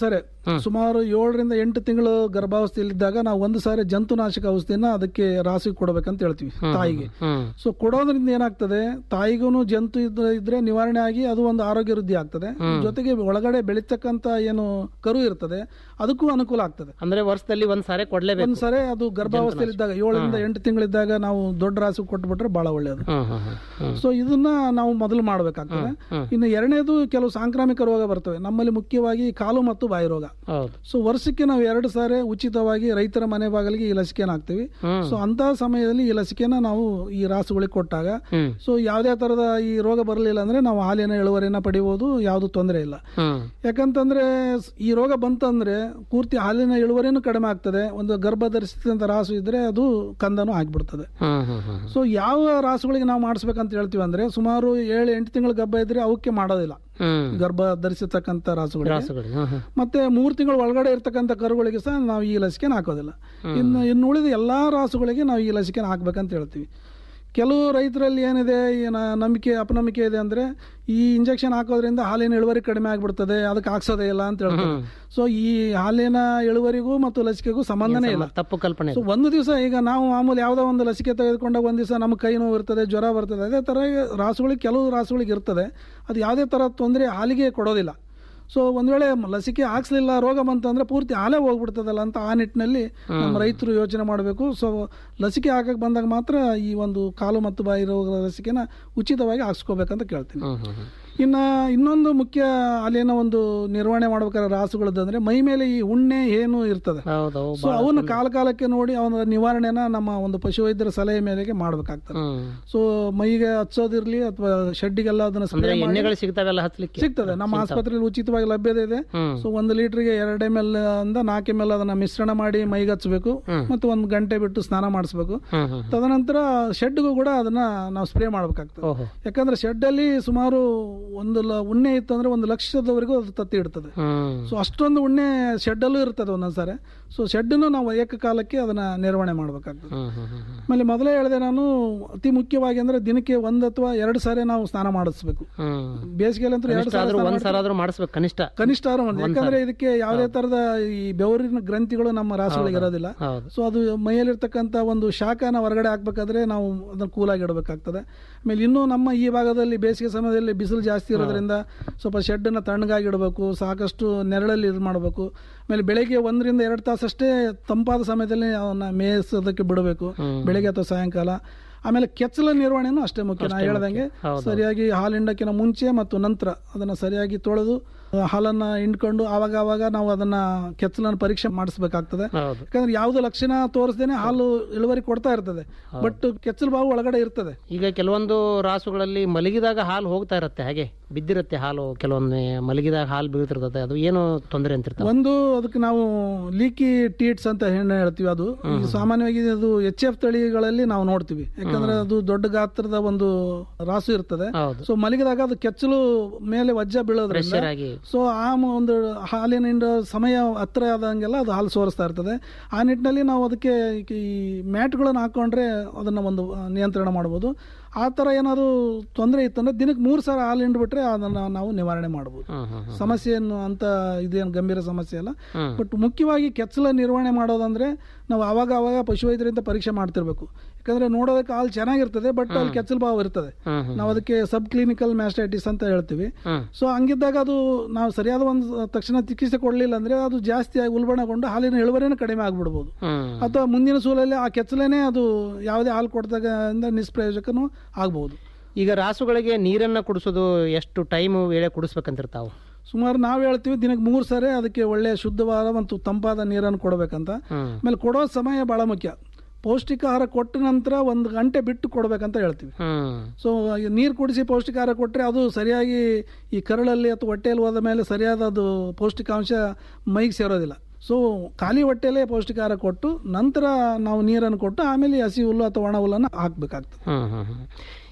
ಸುಮಾರು ಏಳರಿಂದ ಎಂಟು ತಿಂಗಳು ಗರ್ಭಾವಸ್ಥೆಯಲ್ಲಿದ್ದಾಗ ನಾವು ಒಂದು ಸಾರಿ ಜಂತುನಾಶಕ ಔಷಧಿನ ಅದಕ್ಕೆ ರಾಸಿಗೆ ಕೊಡಬೇಕಂತ ಹೇಳ್ತೀವಿ ತಾಯಿಗೆ ಸೊ ಕೊಡೋದ್ರಿಂದ ಏನಾಗ್ತದೆ ತಾಯಿಗೂ ಜಂತು ಇದ್ರೆ ಇದ್ರೆ ನಿವಾರಣೆ ಆಗಿ ಅದು ಒಂದು ಆರೋಗ್ಯ ವೃದ್ಧಿ ಆಗ್ತದೆ ಜೊತೆಗೆ ಒಳಗಡೆ ಬೆಳೀತಕ್ಕಂತ ಏನು ಕರು ಇರ್ತದೆ ಅದಕ್ಕೂ ಅನುಕೂಲ ಆಗ್ತದೆ ಅಂದ್ರೆ ವರ್ಷದಲ್ಲಿ ಒಂದ್ ಸಾರಿ ಕೊಡ್ಲೇಬೇಕು ಒಂದ್ಸರಿ ಅದು ಗರ್ಭಾವಸ್ಥೆಯಲ್ಲಿದ್ದಾಗ ಏಳರಿಂದ ಎಂಟು ತಿಂಗಳಿದ್ದಾಗ ನಾವು ದೊಡ್ಡ ರಾಸು ಕೊಟ್ಬಿಟ್ರೆ ಬಹಳ ಒಳ್ಳೆಯದು ಹ್ಮ್ ಹ್ಮ್ ಹ್ಮ್ ಸೊ ಇದನ್ನ ನಾವು ಮೊದಲು ಮಾಡಬೇಕಾಗ್ತದೆ ಇನ್ನು ಎರಡನೇದು ಕೆಲವು ಸಾಂಕ್ರಾಮಿಕ ರೋಗ ಬರ್ತವೆ ನಮ್ಮಲ್ಲಿ ಮುಖ್ಯವಾಗಿ ಕಾಲು ಮತ್ತು ಬಾಯಿ ರೋಗ ಹೌದು ಸೊ ವರ್ಷಕ್ಕೆ ನಾವು ಎರಡು ಸಾರಿ ಉಚಿತವಾಗಿ ರೈತರ ಮನೆ ಬಾಗಿಲಿಗೆ ಈ ಲಸಿಕೆನ ಹಾಕ್ತಿವಿ ಹ್ಮ್. ಸೊ ಅಂತಹ ಸಮಯದಲ್ಲಿ ಈ ಲಸಿಕೆನ ನಾವು ಈ ರಾಸುಗಳಿಗೆ ಕೊಟ್ಟಾಗ ಹ್ಮ್. ಸೊ ಯಾವುದೇ ತರದ ಈ ರೋಗ ಬರಲಿಲ್ಲ ಅಂದ್ರೆ ನಾವು ಹಾಲಿನ ಇಳುವರಿನ ಪಡಿಬಹುದು ಯಾವುದು ತೊಂದರೆ ಇಲ್ಲ ಹ್ಮ್ ಯಾಕಂತಂದ್ರೆ ಸ್- ಈ ರೋಗ ಬಂತಂದ್ರೆ ಪೂರ್ತಿ ಹಾಲಿನ ಇಳುವರಿನೂ ಕಡಿಮೆ ಆಗ್ತದೆ ಒಂದು ಗರ್ಭ ಧರಿಸಿದಂತ ರಾಸು ಇದ್ರೆ ಅದು ಕಂದನೂ ಆಗ್ಬಿಡ್ತದೆ ಹ್ಮ್ ಹ್ಮ್ ಹ್ಮ್ ಸೊ ಯಾವ ರಾಸುಗಳಿಗೆ ನಾವು ಮಾಡಿಸ್ಬೇಕಂತ ಹೇಳ್ತೀವಿ ಅಂದ್ರೆ ಸುಮಾರು ಏಳು ಎಂಟು ತಿಂಗಳ ಗರ್ಭ ಇದ್ರೆ ಅವಕ್ಕೆ ಮಾಡೋದಿಲ್ಲ ಹ್ಮ್ ಗರ್ಭ ಧರಿಸಿರ್ತಕ್ಕಂಥ ರಾಸುಗಳಿಗೆ ರಾಸುಗಳಿಗೆ ಹ್ಮ್ ಹ್ಮ್ ಮತ್ತೆ ಮೂರು ತಿಂಗಳ ಒಳಗಡೆ ಇರ್ತಕ್ಕಂಥ ಕರುಗಳಿಗೆ ಸಹ ನಾವು ಈ ಲಸಿಕೆನ ಹಾಕೋದಿಲ್ಲ ಇನ್ನು ಇನ್ನು ಉಳಿದ ಎಲ್ಲಾ ರಾಸುಗಳಿಗೆ ನಾವು ಈ ಲಸಿಕೆನ ಹಾಕ್ಬೇಕಂತ ಹೇಳ್ತೀವಿ ಕೆಲವು ರೈತರಲ್ಲಿ ಏನಿದೆ ಏನ ನಂಬಿಕೆ ಅಪನಂಬಿಕೆ ಇದೆ ಅಂದ್ರೆ ಈ ಇಂಜೆಕ್ಷನ್ ಹಾಕೋದ್ರಿಂದ ಹಾಲಿನ ಇಳುವರಿ ಕಡಿಮೆ ಆಗ್ಬಿಡ್ತದೆ ಅದಕ್ಕೆ ಹಾಕ್ಸೋದೇ ಇಲ್ಲ ಅಂತ ಹೇಳ್ತಾರೆ ಸೊ ಈ ಹಾಲಿನ ಇಳುವರಿಗೂ ಮತ್ತು ಲಸಿಕೆಗೂ ಸಂಬಂಧನೇ ಇಲ್ಲ ತಪ್ಪು ಕಲ್ಪನೆ ಸೊ ಒಂದು ದಿವಸ ಈಗ ನಾವು ಮಾಮೂಲಿ ಯಾವುದೋ ಒಂದು ಲಸಿಕೆ ತೆಗೆದುಕೊಂಡಾಗ ಒಂದು ದಿವಸ ನಮ್ಗೆ ಕೈ ನೋವು ಇರ್ತದೆ ಜ್ವರ ಬರ್ತದೆ ಅದೇ ತರ ರಾಸುಗಳಿಗೆ ಕೆಲವು ರಾಸುಗಳಿಗೆ ಇರ್ತದೆ ಅದು ಯಾವುದೇ ತರ ತೊಂದರೆ ಹಾಲಿಗೆ ಕೊಡೋದಿಲ್ಲ ಸೊ ಒಂದ್ ವೇಳೆ ಲಸಿಕೆ ಹಾಕ್ಸ್ಲಿಲ್ಲ ರೋಗ ಬಂತಂದ್ರೆ ಪೂರ್ತಿ ಹಾಲೇ ಹೋಗ್ಬಿಡ್ತದಲ್ಲ ಅಂತ ಆ ನಿಟ್ಟಿನಲ್ಲಿ ನಮ್ಮ ರೈತರು ಯೋಚನೆ ಮಾಡಬೇಕು ಸೊ ಲಸಿಕೆ ಹಾಕಕ್ ಬಂದಾಗ ಮಾತ್ರ ಈ ಒಂದು ಕಾಲು ಮತ್ತು ಬಾಯಿ ರೋಗದ ಲಸಿಕೆನ ಉಚಿತವಾಗಿ ಹಾಕ್ಸ್ಕೋಬೇಕಂತ ಕೇಳ್ತೀನಿ ಹ್ಮ್ ಹ್ಮ್ ಹ್ಮ್ ಇನ್ನ ಇನ್ನೊಂದು ಮುಖ್ಯ ಅಲ್ಲಿನ ಒಂದು ನಿರ್ವಹಣೆ ಮಾಡ್ಬೇಕಾದ್ರೆ ರಾಸುಗಳದಂದ್ರೆ ಮೈ ಮೇಲೆ ಈ ಉಣ್ಣೆ ಏನು ಇರ್ತದೆ ಹೌದು ಸೊ ಅವನ್ನ ಕಾಲ ಕಾಲಕ್ಕೆ ನೋಡಿ ಅವನ ನಿವಾರಣೆನ ನಮ್ಮ ಒಂದು ಪಶುವೈದ್ಯರ ಸಲಹೆ ಮೇರೆಗೆ ಮಾಡ್ಬೇಕಾಗ್ತದೆ ಹ್ಮ್ ಸೊ ಮೈಗೆ ಹಚ್ಚೋದಿರ್ಲಿ ಅಥವಾ ಶೆಡ್ಡಿಗೆಲ್ಲ ಅದನ್ನ ಅಂದ್ರೆ ಸ್ಪ್ರೇ ಮಾಡಿ ಎಣ್ಣೆಗಳು ಸಿಗ್ತಾವೆಲ್ಲ ಹಚ್ಲಿಕ್ಕೆ ಸಿಗ್ತದೆ ನಮ್ಮ ಆಸ್ಪತ್ರೆಯಲ್ಲಿ ಉಚಿತವಾಗಿ ಲಭ್ಯತೆ ಇದೆ ಹ್ಮ್. ಸೊ ಒಂದು ಲೀಟರ್ಗೆ ಎರಡು ಎಮ್ ಎಲ್ ಅಂದ ನಾಲ್ಕು ಎಮ್ ಎಲ್ ಅದನ್ನ ಮಿಶ್ರಣ ಮಾಡಿ ಮೈಗೆ ಹಚ್ಚಬೇಕು ಮತ್ತು ಒಂದು ಗಂಟೆ ಬಿಟ್ಟು ಸ್ನಾನ ಮಾಡಿಸ್ಬೇಕು ಹ್ಮ್ ಹ್ಮ್ ತದನಂತರ ಶೆಡ್ಗೂ ಕೂಡ ಅದನ್ನ ನಾವು ಸ್ಪ್ರೇ ಮಾಡ್ಬೇಕಾಗ್ತದೆ ಓಹೋ ಯಾಕಂದ್ರೆ ಶೆಡ್ ಅಲ್ಲಿ ಸುಮಾರು ಒಂದು ಲ- ಉಣ್ಣೆ ಇತ್ತು ಅಂದ್ರೆ ಒಂದು ಲಕ್ಷದವರೆಗೂ ಅದು ತತ್ತಿ ಇಡ್ತದೆ ಹ್ಮ್ ಸೊ ಅಷ್ಟೊಂದು ಉಣ್ಣೆ ಶೆಡ್ಡಲ್ಲೂ ಇರ್ತದೆ ಒಂದೊಂದ್ಸಾರಿ ಸೊ ಶೆಡ್ಡನ್ನು ನಾವು ಏಕಕಾಲಕ್ಕೆ ಅದನ್ನ ನಿರ್ವಹಣೆ ಮಾಡ್ಬೇಕಾಗ್ತದೆ ಹ್ಮ್ ಹ್ಮ್ ಹ್ಮ್ ಹ್ಮ್ ಆಮೇಲೆ ಮೊದಲೇ ಹೇಳಿದೆ ನಾನು ಅತಿ ಮುಖ್ಯವಾಗಿ ಅಂದ್ರೆ ದಿನಕ್ಕೆ ಒಂದ್ ಅಥವಾ ಎರಡು ಸಾರಿ ನಾವು ಸ್ನಾನ ಮಾಡಿಸ್ಬೇಕು ಹ್ಮ್ ಬೇಸಿಗೆಯಲ್ಲಿ ಅಂತೂ ಎರಡು ಕನಿಷ್ಠ ಸಾರಿ ಆದ್ರೂ ಸ್ನಾನ ಒಂದ್ ಮಾಡ್ತೀವಿ. ಸಲ ಆದ್ರೂ ಮಾಡಿಸ್ಬೇಕು ಕನಿಷ್ಠ ಕನಿಷ್ಠ ಆದ್ರೂ ಒಂದು ಯಾಕಂದ್ರೆ ಇದಕ್ಕೆ ಯಾವುದೇ ತರದ ಈ ಬೆವರಿನ ಗ್ರಂಥಿಗಳು ನಮ್ಮ ರಾಸುಗಳಿಗೆ ಇರೋದಿಲ್ಲ ಹೌದು ಸೊ ಅದು ಮೈಯಲ್ಲಿರ್ತಕ್ಕಂಥ ಒಂದು ಶಾಖನ ಹೊರಗಡೆ ಹಾಕ್ಬೇಕಾದ್ರೆ ನಾವು ಅದನ್ನ ಕೂಲಾಗಿ ಇಡಬೇಕಾಗ್ತದೆ ಆಮೇಲೆ ಇನ್ನೂ ನಮ್ಮ ಈ ಭಾಗದಲ್ಲಿ ಬೇಸಿಗೆ ಸಮಯದಲ್ಲಿ ಬಿಸಿಲು ಜಾಸ್ತಿ ಇರೋದ್ರಿಂದ ಸ್ವಲ್ಪ ಶೆಡ್ನ ತಣ್ಣಗಾಗಿ ಇಡಬೇಕು ಸಾಕಷ್ಟು ನೆರಳಲ್ಲಿ ಇದು ಮಾಡಬೇಕು ಆಮೇಲೆ ಬೆಳಗ್ಗೆ ಒಂದರಿಂದ ಎರಡು ತಾಸಷ್ಟೇ ತಂಪಾದ ಸಮಯದಲ್ಲಿ ಅವನ್ನ ಮೇಯಿಸೋದಕ್ಕೆ ಬಿಡಬೇಕು ಬೆಳಗ್ಗೆ ಅಥವಾ ಸಾಯಂಕಾಲ ಆಮೇಲೆ ಕೆಚ್ಚಲ ನಿರ್ವಹಣೆನೂ ಅಷ್ಟೇ ಮುಖ್ಯ ನಾ ಹೇಳ್ದಂಗೆ ಸರಿಯಾಗಿ ಹಾಲು ಹಿಂಡಕ್ಕಿನ ಮುಂಚೆ ಮತ್ತು ನಂತರ ಅದನ್ನ ಸರಿಯಾಗಿ ತೊಳೆದು ಆ, ಹಾಲನ್ನ ಹಿಂಡ್ಕೊಂಡು ಆವಾಗ ಆವಾಗ ನಾವು ಅದನ್ನ ಕೆಚ್ಚಲನ್ನ ಪರೀಕ್ಷೆ ಮಾಡಿಸ್ಬೇಕಾಗ್ತದೆ ಹೌದು ಯಾಕಂದ್ರೆ ಯಾವ್ದು ಲಕ್ಷಣ ತೋರಿಸ್ದೇನೆ ಹಾಲು ಇಳುವರಿ ಕೊಡ್ತಾ ಇರ್ತದೆ ಬಟ್ ಕೆಚ್ಚಲು ಬಾವು ಒಳಗಡೆ ಇರ್ತದೆ ಈಗ ಕೆಲವೊಂದು ರಾಸುಗಳಲ್ಲಿ ಮಲಗಿದಾಗ ಹಾಲು ಹೋಗ್ತಾ ಇರುತ್ತೆ ಹಾಗೆ ಬಿದ್ದಿರುತ್ತೆ ಹಾಲು ಕೆಲವೊಮ್ಮೆ ಮಲಗಿದಾಗ ಹಾಲು ಬೀಳ್ತಿರ್ತದೆ ಅದು ಏನು ತೊಂದರೆ ಅಂತಿರ್ತಾವೆ ಒಂದು ಅದಕ್ಕೆ ನಾವು ಲೀಕಿ ಟೀಟ್ಸ್ ಅಂತ ಏನು ಹೇಳ್ತೀವಿ ಅದು ಈ ಸಾಮಾನ್ಯವಾಗಿ ಅದು ಎಚ್ ಎಫ್ ತಳಿಗಳಲ್ಲಿ ನಾವು ನೋಡ್ತೀವಿ ಯಾಕಂದ್ರೆ ಅದು ದೊಡ್ಡ ಗಾತ್ರದ ಒಂದು ರಾಸು ಇರ್ತದೆ ಹೌದು ಸೊ ಮಲಗಿದಾಗ ಅದು ಕೆಚ್ಚಲು ಮೇಲೆ ವಜ್ಜ ಬೀಳೋದ್ರಿಂದ ಪ್ರೆಷರ್ ಆಗಿ ಸೊ ಆ ಮ- ಒಂದು ಹಾಲಿನ ಹಿಂಡೋ ಸಮಯ ಹತ್ರ ಆದಂಗೆಲ್ಲ ಅದು ಹಾಲು ಸೋರಿಸ್ತಾ ಇರ್ತದೆ ಆ ನಿಟ್ಟಿನಲ್ಲಿ ನಾವು ಅದಕ್ಕೆ ಈ ಮ್ಯಾಟ್ಗಳನ್ನು ಹಾಕೊಂಡ್ರೆ ಅದನ್ನ ಒಂದು ಆ, ನಿಯಂತ್ರಣ ಮಾಡ್ಬೋದು ಆ ಥರ ಏನಾದ್ರು ತೊಂದರೆ ಇತ್ತಂದ್ರೆ ದಿನಕ್ಕೆ ಮೂರು ಸಾವಿರ ಹಾಲು ಹಿಂಡ್ಬಿಟ್ರೆ ಅದನ್ನ ನಾವು ನಿವಾರಣೆ ಮಾಡ್ಬೋದು ಹ್ಮ್ ಹ್ಮ್ ಹ್ಮ್ ಸಮಸ್ಯೆ ಏನು ಅಂತ ಇದೇನು ಗಂಭೀರ ಸಮಸ್ಯೆ ಅಲ್ಲ ಹ್ಮ್. ಬಟ್ ಮುಖ್ಯವಾಗಿ ಕೆಚ್ಚಲ ನಿರ್ವಹಣೆ ಮಾಡೋದಂದ್ರೆ ನಾವು ಅವಾಗ ಅವಾಗ ಪಶುವೈದ್ಯರಿಂದ ಪರೀಕ್ಷೆ ಮಾಡ್ತಿರ್ಬೇಕು ಯಾಕಂದ್ರೆ ನೋಡೋದಕ್ಕೆ ಹಾಲು ಚೆನ್ನಾಗಿರ್ತದೆ ಬಟ್ ಅಲ್ಲಿ ಕೆಚ್ಚಲು ಭಾವ ಇರ್ತದೆ ಹ್ಮ್ ಹ್ಮ್ ನಾವು ಅದಕ್ಕೆ ಸಬ್ ಕ್ಲಿನಿಕಲ್ ಮ್ಯಾಸ್ಟೈಟಿಸ್ ಅಂತ ಹೇಳ್ತೀವಿ ಹ್ಮ್. ಸೊ ಹಂಗಿದ್ದಾಗ ಅದು ನಾವು ಸರಿಯಾದ ಒಂದು ತಕ್ಷಣ ಚಿಕಿತ್ಸೆ ಕೊಡಲಿಲ್ಲ ಅಂದ್ರೆ ಅದು ಜಾಸ್ತಿ ಆಗಿ ಉಲ್ಬಣಗೊಂಡು ಹಾಲಿನ ಇಳುವರಿನೂ ಕಡಿಮೆ ಆಗ್ಬಿಡ್ಬೋದು ಹ್ಮ್ ಅಥವಾ ಮುಂದಿನ ಸೂಲಲ್ಲಿ ಆ ಕೆಚ್ಚಲೇನೆ ಅದು ಯಾವುದೇ ಹಾಲು ಕೊಡ್ದಾಗ ನಿಷ್ಪ್ರಯೋಜಕನೂ ಆಗ್ಬಹುದು ಈಗ ರಾಸುಗಳಿಗೆ ನೀರನ್ನ ಕುಡಿಸೋದು ಎಷ್ಟು ಟೈಮ್ ವೇಳೆ ಕುಡಿಸ್ಬೇಕಂತಿರ್ತಾವು ಸುಮಾರು ನಾವು ಹೇಳ್ತೀವಿ ದಿನಕ್ಕೆ ಮೂರು ಸಾರಿ ಅದಕ್ಕೆ ಒಳ್ಳೆಯ ಶುದ್ಧವಾದ ಮತ್ತು ತಂಪಾದ ನೀರನ್ನು ಕೊಡಬೇಕಂತ ಹ್ಮ್ ಆಮೇಲೆ ಕೊಡೋ ಸಮಯ ಬಹಳ ಮುಖ್ಯ ಪೌಷ್ಟಿಕ ಆಹಾರ ಕೊಟ್ಟ ನಂತರ ಒಂದು ಗಂಟೆ ಬಿಟ್ಟು ಕೊಡ್ಬೇಕಂತ ಹೇಳ್ತೀವಿ ಹ್ಮ್ ಸೊ ನೀರು ಕುಡಿಸಿ ಪೌಷ್ಟಿಕ ಆಹಾರ ಕೊಟ್ಟರೆ ಅದು ಸರಿಯಾಗಿ ಈ ಕರಳಲ್ಲಿ ಅಥವಾ ಹೊಟ್ಟೆಯಲ್ಲಿ ಹೋದ ಮೇಲೆ ಸರಿಯಾದ ಅದು ಪೌಷ್ಟಿಕಾಂಶ ಮೈಗೆ ಸೇರೋದಿಲ್ಲ ಸೊ ಖಾಲಿ ಹೊಟ್ಟೆಯಲ್ಲೇ ಪೌಷ್ಟಿಕ ಆಹಾರ ಕೊಟ್ಟು ನಂತರ ನಾವು ನೀರನ್ನು ಕೊಟ್ಟು ಆಮೇಲೆ ಹಸಿ ಹುಲ್ಲು ಅಥವಾ ಒಣ ಹುಲ್ಲನ್ನು ಹಾಕ್ಬೇಕಾಗ್ತದೆ ಹ್ಮ್ ಹ್ಮ್ ಹ್ಮ್.